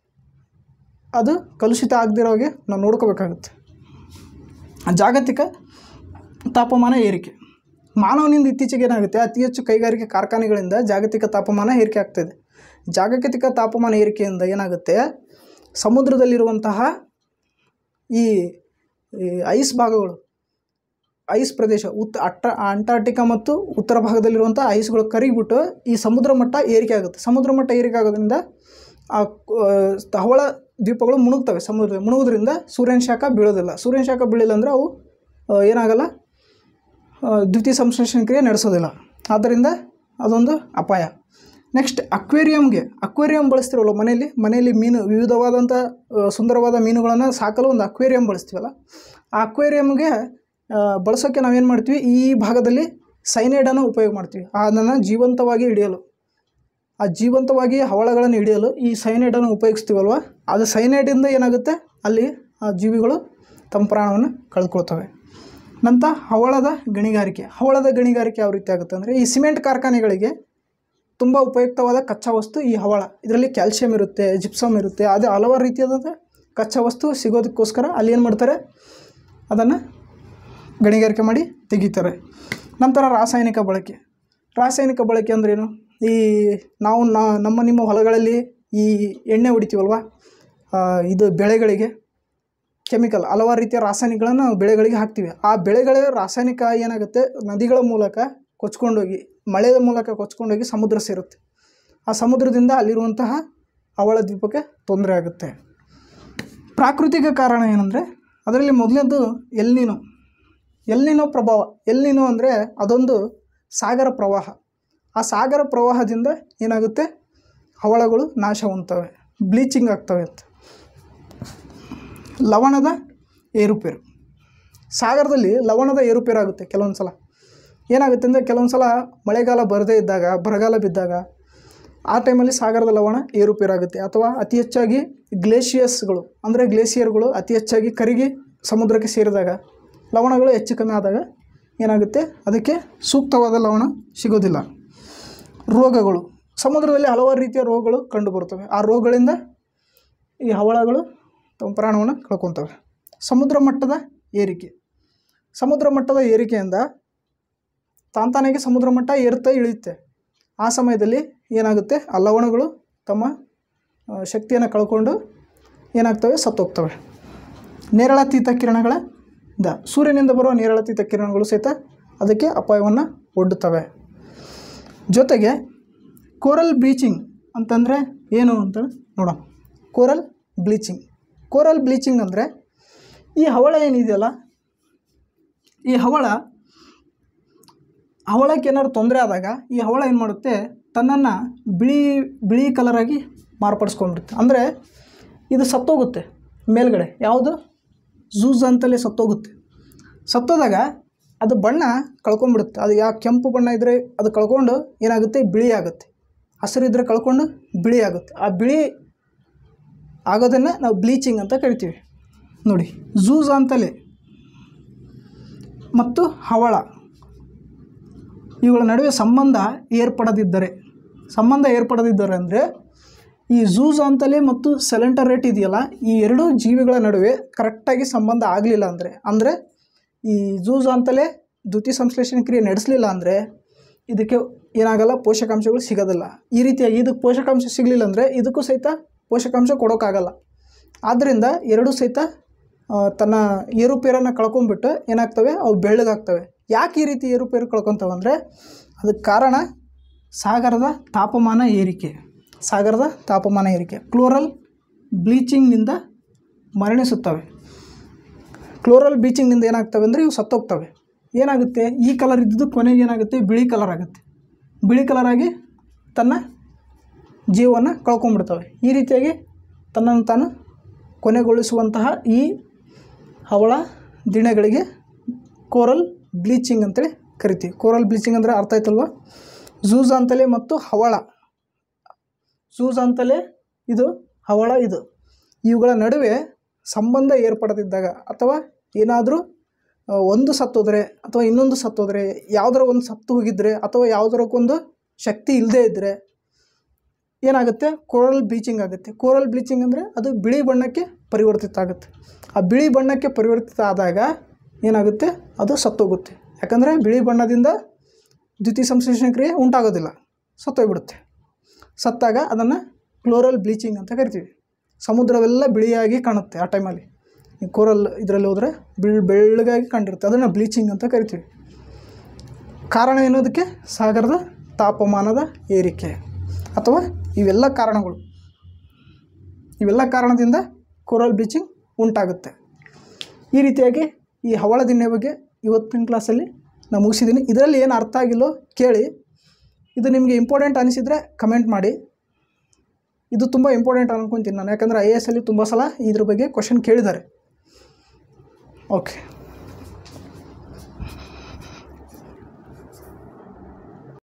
ಅದು ಕಲುಷಿತ ಆಗದಿರೋ ಹಾಗೆ ನಾವು ನೋಡ್ಕೋಬೇಕಾಗುತ್ತೆ ಜಾಗತಿಕ ತಾಪಮಾನ ಏರಿಕೆ ಮಾನವನಿಂದ ಇತ್ತೀಚೆಗೆ ಏನಾಗುತ್ತೆ ಅತಿ ಹೆಚ್ಚು ಕೈಗಾರಿಕೆ ಕಾರ್ಖಾನೆಗಳಿಂದ ಜಾಗತಿಕ ತಾಪಮಾನ ಏರಿಕೆ ಆಗ್ತಾಯಿದೆ ಜಾಗತಿಕ ತಾಪಮಾನ ಏರಿಕೆಯಿಂದ ಏನಾಗುತ್ತೆ ಸಮುದ್ರದಲ್ಲಿರುವಂತಹ ಈ ಈ ಐಸ್ ಭಾಗಗಳು ಐಸ್ ಪ್ರದೇಶ ಉತ್ ಅಟ್ಟ ಅಂಟಾರ್ಟಿಕಾ ಮತ್ತು ಉತ್ತರ ಭಾಗದಲ್ಲಿರುವಂಥ ಐಸ್ಗಳು ಕರಿಬಿಟ್ಟು ಈ ಸಮುದ್ರ ಮಟ್ಟ ಏರಿಕೆ ಆಗುತ್ತೆ ಸಮುದ್ರ ಮಟ್ಟ ಏರಿಕೆ ಆಗೋದ್ರಿಂದ ಆ ಕ- ಹವಳ ದ್ವೀಪಗಳು ಮುಳುಗ್ತವೆ ಸಮುದ್ರ ಮುಳುಗೋದ್ರಿಂದ ಸೂರ್ಯನ ಶಾಖ ಬೀಳೋದಿಲ್ಲ ಸೂರ್ಯನ ಶಾಖ ಬೀಳಿಲ್ಲ ಅಂದರೆ ಅವು ಆ, ಏನಾಗಲ್ಲ ಆ, ದ್ವಿತೀಯ ಸಂಶ್ಲೇಷಣ ಕ್ರಿಯೆ ನಡೆಸೋದಿಲ್ಲ ಆದ್ದರಿಂದ ಅದೊಂದು ಅಪಾಯ ನೆಕ್ಸ್ಟ್ ಅಕ್ವೇರಿಯಮ್ಗೆ ಅಕ್ವೇರಿಯಂ ಬಳಸ್ತಿರಲ್ಲ ಮನೆಯಲ್ಲಿ ಮನೆಯಲ್ಲಿ ಮೀನು ವಿವಿಧವಾದಂಥ ಆ, ಸುಂದರವಾದ ಮೀನುಗಳನ್ನು ಸಾಕಲು ಒಂದು ಅಕ್ವೇರಿಯಂ ಬಳಸ್ತೀವಲ್ಲ ಆ ಅಕ್ವೇರಿಯಮ್ಗೆ ಬಳಸೋಕ್ಕೆ ನಾವೇನು ಮಾಡ್ತೀವಿ ಈ ಭಾಗದಲ್ಲಿ ಸೈನೈಡನ್ನು ಉಪಯೋಗ ಮಾಡ್ತೀವಿ ಅದನ್ನು ಜೀವಂತವಾಗಿ ಹಿಡಿಯಲು ಆ ಜೀವಂತವಾಗಿ ಹವಳಗಳನ್ನು ಹಿಡಿಯಲು ಈ ಸೈನೈಡನ್ನು ಉಪಯೋಗಿಸ್ತೀವಲ್ವ ಅದು ಸೈನೈಡಿಂದ ಏನಾಗುತ್ತೆ ಅಲ್ಲಿ ಆ ಜೀವಿಗಳು ತಮ್ಮ ಪ್ರಾಣವನ್ನು ಕಳ್ಕೊಳ್ತವೆ ನಂತರ ಹವಳದ ಗಣಿಗಾರಿಕೆ ಹವಳದ ಗಣಿಗಾರಿಕೆ ಯಾವ ರೀತಿ ಆಗುತ್ತೆ ಅಂದರೆ ಈ ಸಿಮೆಂಟ್ ಕಾರ್ಖಾನೆಗಳಿಗೆ ತುಂಬ ಉಪಯುಕ್ತವಾದ ಕಚ್ಚಾ ವಸ್ತು ಈ ಹವಳ ಇದರಲ್ಲಿ ಕ್ಯಾಲ್ಸಿಯಂ ಇರುತ್ತೆ ಜಿಪ್ಸಮ್ ಇರುತ್ತೆ ಅದೇ ಹಲವಾರು ರೀತಿಯಾದ ಕಚ್ಚಾ ವಸ್ತು ಸಿಗೋದಕ್ಕೋಸ್ಕರ ಅಲ್ಲಿ ಏನು ಮಾಡ್ತಾರೆ ಅದನ್ನು ಗಣಿಗಾರಿಕೆ ಮಾಡಿ ತೆಗಿತಾರೆ ನಂತರ ರಾಸಾಯನಿಕ ಬಳಕೆ ರಾಸಾಯನಿಕ ಬಳಕೆ ಅಂದ್ರೇನು ಈ ನಾವು ನಾ ನಮ್ಮ ನಿಮ್ಮ ಹೊಲಗಳಲ್ಲಿ ಈ ಎಣ್ಣೆ ಹೊಡಿತೀವಲ್ವ ಆ, ಇದು ಬೆಳೆಗಳಿಗೆ ಕೆಮಿಕಲ್ ಹಲವಾರು ರೀತಿಯ ರಾಸಾಯನಿಕಗಳನ್ನು ನಾವು ಬೆಳೆಗಳಿಗೆ ಹಾಕ್ತೀವಿ ಆ ಬೆಳೆಗಳ ರಾಸಾಯನಿಕ ಏನಾಗುತ್ತೆ ನದಿಗಳ ಮೂಲಕ ಕೊಚ್ಕೊಂಡೋಗಿ ಮಳೆಯ ಮೂಲಕ ಕೊಚ್ಕೊಂಡೋಗಿ ಸಮುದ್ರ ಸೇರುತ್ತೆ ಆ ಸಮುದ್ರದಿಂದ ಅಲ್ಲಿರುವಂತಹ ಅವಳ ದ್ವೀಪಕ್ಕೆ ತೊಂದರೆ ಆಗುತ್ತೆ ಪ್ರಾಕೃತಿಕ ಕಾರಣ ಏನಂದರೆ ಅದರಲ್ಲಿ ಮೊದಲನೇದು ಎಲ್ನಿನೋ ಎಲ್ನಿನೋ ಪ್ರಭಾವ ಎಲ್ನಿನೋ ಅಂದರೆ ಅದೊಂದು ಸಾಗರ ಪ್ರವಾಹ ಆ ಸಾಗರ ಪ್ರವಾಹದಿಂದ ಏನಾಗುತ್ತೆ ಹವಳಗಳು ನಾಶ ಹೊಂದ್ತವೆ ಬ್ಲೀಚಿಂಗ್ ಆಗ್ತವೆ ಅಂತ ಲವಣದ ಏರುಪೇರು ಸಾಗರದಲ್ಲಿ ಲವಣದ ಏರುಪೇರು ಆಗುತ್ತೆ ಕೆಲವೊಂದು ಸಲ ಏನಾಗುತ್ತೆ ಅಂದರೆ ಕೆಲವೊಂದು ಸಲ ಮಳೆಗಾಲ ಬರದೇ ಇದ್ದಾಗ ಬರಗಾಲ ಬಿದ್ದಾಗ ಆ ಟೈಮಲ್ಲಿ ಸಾಗರದ ಲವಣ ಏರುಪೇರಾಗುತ್ತೆ ಅಥವಾ ಅತಿ ಹೆಚ್ಚಾಗಿ ಗ್ಲೇಷಿಯಸ್ಗಳು ಅಂದರೆ ಗ್ಲೇಷಿಯರ್ಗಳು ಅತಿ ಹೆಚ್ಚಾಗಿ ಕರಗಿ ಸಮುದ್ರಕ್ಕೆ ಸೇರಿದಾಗ ಲವಣಗಳು ಹೆಚ್ಚು ಕಮ್ಮಿ ಆದಾಗ ಏನಾಗುತ್ತೆ ಅದಕ್ಕೆ ಸೂಕ್ತವಾದ ಲವಣ ಸಿಗೋದಿಲ್ಲ ರೋಗಗಳು ಸಮುದ್ರದಲ್ಲಿ ಹಲವಾರು ರೀತಿಯ ರೋಗಗಳು ಕಂಡುಬರುತ್ತವೆ ಆ ರೋಗಗಳಿಂದ ಈ ಹವಳಗಳು ತಮ್ಮ ಪ್ರಾಣವನ್ನು ಕಳ್ಕೊತವೆ ಸಮುದ್ರ ಮಟ್ಟದ ಏರಿಕೆ ಸಮುದ್ರ ಮಟ್ಟದ ಏರಿಕೆಯಿಂದ ತಾಂತಾನಾಗೆ ಸಮುದ್ರ ಮಟ್ಟ ಏರುತ್ತಾ ಇಳಿಯುತ್ತೆ ಆ ಸಮಯದಲ್ಲಿ ಏನಾಗುತ್ತೆ ಆ ಲವಣಗಳು ತಮ್ಮ ಆ, ಶಕ್ತಿಯನ್ನು ಕಳ್ಕೊಂಡು ಏನಾಗ್ತವೆ ಸತ್ತೋಗ್ತವೆ ನೇರಳಾತೀತ ಕಿರಣಗಳ ದ ಸೂರ್ಯನಿಂದ ಬರುವ ನೇರಳಾತೀತ ಕಿರಣಗಳು ಸಹಿತ ಅದಕ್ಕೆ ಅಪಾಯವನ್ನು ಒಡ್ಡುತ್ತವೆ ಜೊತೆಗೆ ಕೋರಲ್ ಬ್ಲೀಚಿಂಗ್ ಅಂತಂದರೆ ಏನು ಅಂತ ನೋಡೋಣ ಕೋರಲ್ ಬ್ಲೀಚಿಂಗ್ ಕೋರಲ್ ಬ್ಲೀಚಿಂಗ್ ಅಂದರೆ ಈ ಹವಳ ಏನಿದೆಯಲ್ಲ ಈ ಹವಳ ಹವಳಕ್ಕೆ ಏನಾದ್ರು ತೊಂದರೆ ಆದಾಗ ಈ ಹವಳ ಏನು ಮಾಡುತ್ತೆ ತನ್ನನ್ನು ಬಿಳಿ ಬಿಳಿ ಕಲರಾಗಿ ಮಾರ್ಪಡಿಸ್ಕೊಂಡ್ಬಿಡುತ್ತೆ ಅಂದರೆ ಇದು ಸತ್ತೋಗುತ್ತೆ ಮೇಲ್ಗಡೆ ಯಾವುದು ಝೂಸ್ ಅಂತಲೇ ಸತ್ತೋಗುತ್ತೆ ಸತ್ತೋದಾಗ ಅದು ಬಣ್ಣ ಕಳ್ಕೊಂಡ್ಬಿಡುತ್ತೆ ಅದು ಯಾವ ಕೆಂಪು ಬಣ್ಣ ಇದ್ದರೆ ಅದು ಕಳ್ಕೊಂಡು ಏನಾಗುತ್ತೆ ಬಿಳಿ ಆಗುತ್ತೆ ಹಸಿರಿದ್ರೆ ಕಳ್ಕೊಂಡು ಬಿಳಿ ಆಗುತ್ತೆ ಆ ಬಿಳಿ ಆಗೋದನ್ನು ನಾವು ಬ್ಲೀಚಿಂಗ್ ಅಂತ ಕರಿತೀವಿ ನೋಡಿ ಝೂಸ್ ಅಂತಲೇ ಮತ್ತು ಹವಳ ಇವುಗಳ ನಡುವೆ ಸಂಬಂಧ ಏರ್ಪಡದಿದ್ದರೆ ಸಂಬಂಧ ಏರ್ಪಡದಿದ್ದರೆ ಅಂದರೆ ಈ ಝೂಸ್ ಅಂತಲೇ ಮತ್ತು ಸೆಲೆಂಟರ್ ರೇಟ್ ಇದೆಯಲ್ಲ ಈ ಎರಡೂ ಜೀವಿಗಳ ನಡುವೆ ಕರೆಕ್ಟಾಗಿ ಸಂಬಂಧ ಆಗಲಿಲ್ಲ ಅಂದರೆ ಅಂದರೆ ಈ ಝೂಸ್ ಅಂತಲೇ ದ್ಯುತಿ ಸಂಶ್ಲೇಷಣೆ ಕ್ರಿಯೆ ನಡೆಸಲಿಲ್ಲ ಅಂದರೆ ಇದಕ್ಕೆ ಏನಾಗಲ್ಲ ಪೋಷಕಾಂಶಗಳು ಸಿಗೋದಿಲ್ಲ ಈ ರೀತಿಯಾಗಿ ಇದಕ್ಕೆ ಪೋಷಕಾಂಶ ಸಿಗಲಿಲ್ಲ ಅಂದರೆ ಇದಕ್ಕೂ ಸಹಿತ ಪೋಷಕಾಂಶ ಕೊಡೋಕ್ಕಾಗಲ್ಲ ಆದ್ದರಿಂದ ಎರಡೂ ಸಹಿತ ಆ, ತನ್ನ ಏರುಪೇರನ್ನು ಕಳ್ಕೊಂಡ್ಬಿಟ್ಟು ಏನಾಗ್ತವೆ ಅವು ಬೆಳ್ಳಗಾಗ್ತವೆ ಯಾಕೆ ಈ ರೀತಿ ಏರುಪೇರು ಕಳ್ಕೊತವೆ ಅಂದರೆ ಅದಕ್ಕೆ ಕಾರಣ ಸಾಗರದ ತಾಪಮಾನ ಏರಿಕೆ ಸಾಗರದ ತಾಪಮಾನ ಏರಿಕೆ ಕ್ಲೋರಲ್ ಬ್ಲೀಚಿಂಗ್ನಿಂದ ಮರಣಿಸುತ್ತವೆ ಕ್ಲೋರಲ್ ಬ್ಲೀಚಿಂಗ್ನಿಂದ ಏನಾಗ್ತವೆ ಅಂದರೆ ಇವು ಸತ್ತೋಗ್ತವೆ ಏನಾಗುತ್ತೆ ಈ ಕಲರ್ ಇದ್ದಿದ್ದು ಕೊನೆಗೆ ಏನಾಗುತ್ತೆ ಬಿಳಿ ಕಲರ್ ಆಗುತ್ತೆ ಬಿಳಿ ಕಲರ್ ಆಗಿ ತನ್ನ ಜೀವವನ್ನು ಕಳ್ಕೊಂಡ್ಬಿಡ್ತವೆ ಈ ರೀತಿಯಾಗಿ ತನ್ನನ್ನು ತಾನು ಕೊನೆಗೊಳಿಸುವಂತಹ ಈ ಹವಳ ದಿಣಗಳಿಗೆ ಕೋರಲ್ ಬ್ಲೀಚಿಂಗ್ ಅಂತೇಳಿ ಕರಿತೀವಿ ಕೋರಲ್ ಬ್ಲೀಚಿಂಗ್ ಅಂದರೆ ಅರ್ಥ ಆಯ್ತಲ್ವ ಝೂಸ್ ಅಂತಲೇ ಮತ್ತು ಹವಳ ಝೂಸ್ ಅಂತಲೇ ಇದು ಹವಳ ಇದು ಇವುಗಳ ನಡುವೆ ಸಂಬಂಧ ಏರ್ಪಡದಿದ್ದಾಗ ಅಥವಾ ಏನಾದರೂ ಆ, ಒಂದು ಸತ್ತೋದ್ರೆ ಅಥವಾ ಇನ್ನೊಂದು ಸತ್ತೋದ್ರೆ ಯಾವುದರ ಒಂದು ಸತ್ತು ಹೋಗಿದ್ರೆ ಅಥವಾ ಯಾವುದರಕ್ಕೊಂದು ಶಕ್ತಿ ಇಲ್ಲದೇ ಇದ್ದರೆ ಏನಾಗುತ್ತೆ ಕೋರಲ್ ಬ್ಲೀಚಿಂಗ್ ಆಗುತ್ತೆ ಕೋರಲ್ ಬ್ಲೀಚಿಂಗ್ ಅಂದರೆ ಅದು ಬಿಳಿ ಬಣ್ಣಕ್ಕೆ ಪರಿವರ್ತಿತ ಆಗುತ್ತೆ ಆ ಬಿಳಿ ಬಣ್ಣಕ್ಕೆ ಪರಿವರ್ತಿತ ಆದಾಗ ಏನಾಗುತ್ತೆ ಅದು ಸತ್ತೋಗುತ್ತೆ ಯಾಕಂದರೆ ಬಿಳಿ ಬಣ್ಣದಿಂದ ದ್ಯುತಿ ಸಂಶ್ಲೇಷಣೆ ಕ್ರಿಯೆ ಉಂಟಾಗೋದಿಲ್ಲ ಸತ್ತೋಗ್ಬಿಡುತ್ತೆ ಸತ್ತಾಗ ಅದನ್ನು ಕ್ಲೋರಲ್ ಬ್ಲೀಚಿಂಗ್ ಅಂತ ಕರಿತೀವಿ ಸಮುದ್ರವೆಲ್ಲ ಬಿಳಿಯಾಗಿ ಕಾಣುತ್ತೆ ಆ ಟೈಮಲ್ಲಿ ಈ ಕೋರಲ್ ಇದರಲ್ಲಿ ಹೋದರೆ ಬೆಳ್ ಬೆಳ್ಳಗಾಗಿ ಕಂಡಿರುತ್ತೆ ಅದನ್ನು ಬ್ಲೀಚಿಂಗ್ ಅಂತ ಕರಿತೀವಿ ಕಾರಣ ಏನೋದಕ್ಕೆ ಸಾಗರದ ತಾಪಮಾನದ ಏರಿಕೆ ಅಥವಾ ಇವೆಲ್ಲ ಕಾರಣಗಳು ಇವೆಲ್ಲ ಕಾರಣದಿಂದ ಕೋರಲ್ ಬ್ಲೀಚಿಂಗ್ ಉಂಟಾಗುತ್ತೆ ಈ ರೀತಿಯಾಗಿ ಈ ಹವಳ ದಿಣ್ಣೆ ಬಗ್ಗೆ ಇವತ್ತಿನ ಕ್ಲಾಸಲ್ಲಿ ನಾನು ಮುಗಿಸಿದ್ದೀನಿ ಇದರಲ್ಲಿ ಏನು ಅರ್ಥ ಆಗಿಲ್ಲೋ ಕೇಳಿ ಇದು ನಿಮಗೆ ಇಂಪಾರ್ಟೆಂಟ್ ಅನಿಸಿದರೆ ಕಮೆಂಟ್ ಮಾಡಿ ಇದು ತುಂಬ ಇಂಪಾರ್ಟೆಂಟ್ ಅನ್ಕೊತೀನಿ ನಾನು ಯಾಕಂದರೆ ಐ ಎ ಎಸ್ ಅಲ್ಲಿ ತುಂಬ ಸಲ ಇದ್ರ ಬಗ್ಗೆ ಕ್ವಶನ್ ಕೇಳಿದ್ದಾರೆ ಓಕೆ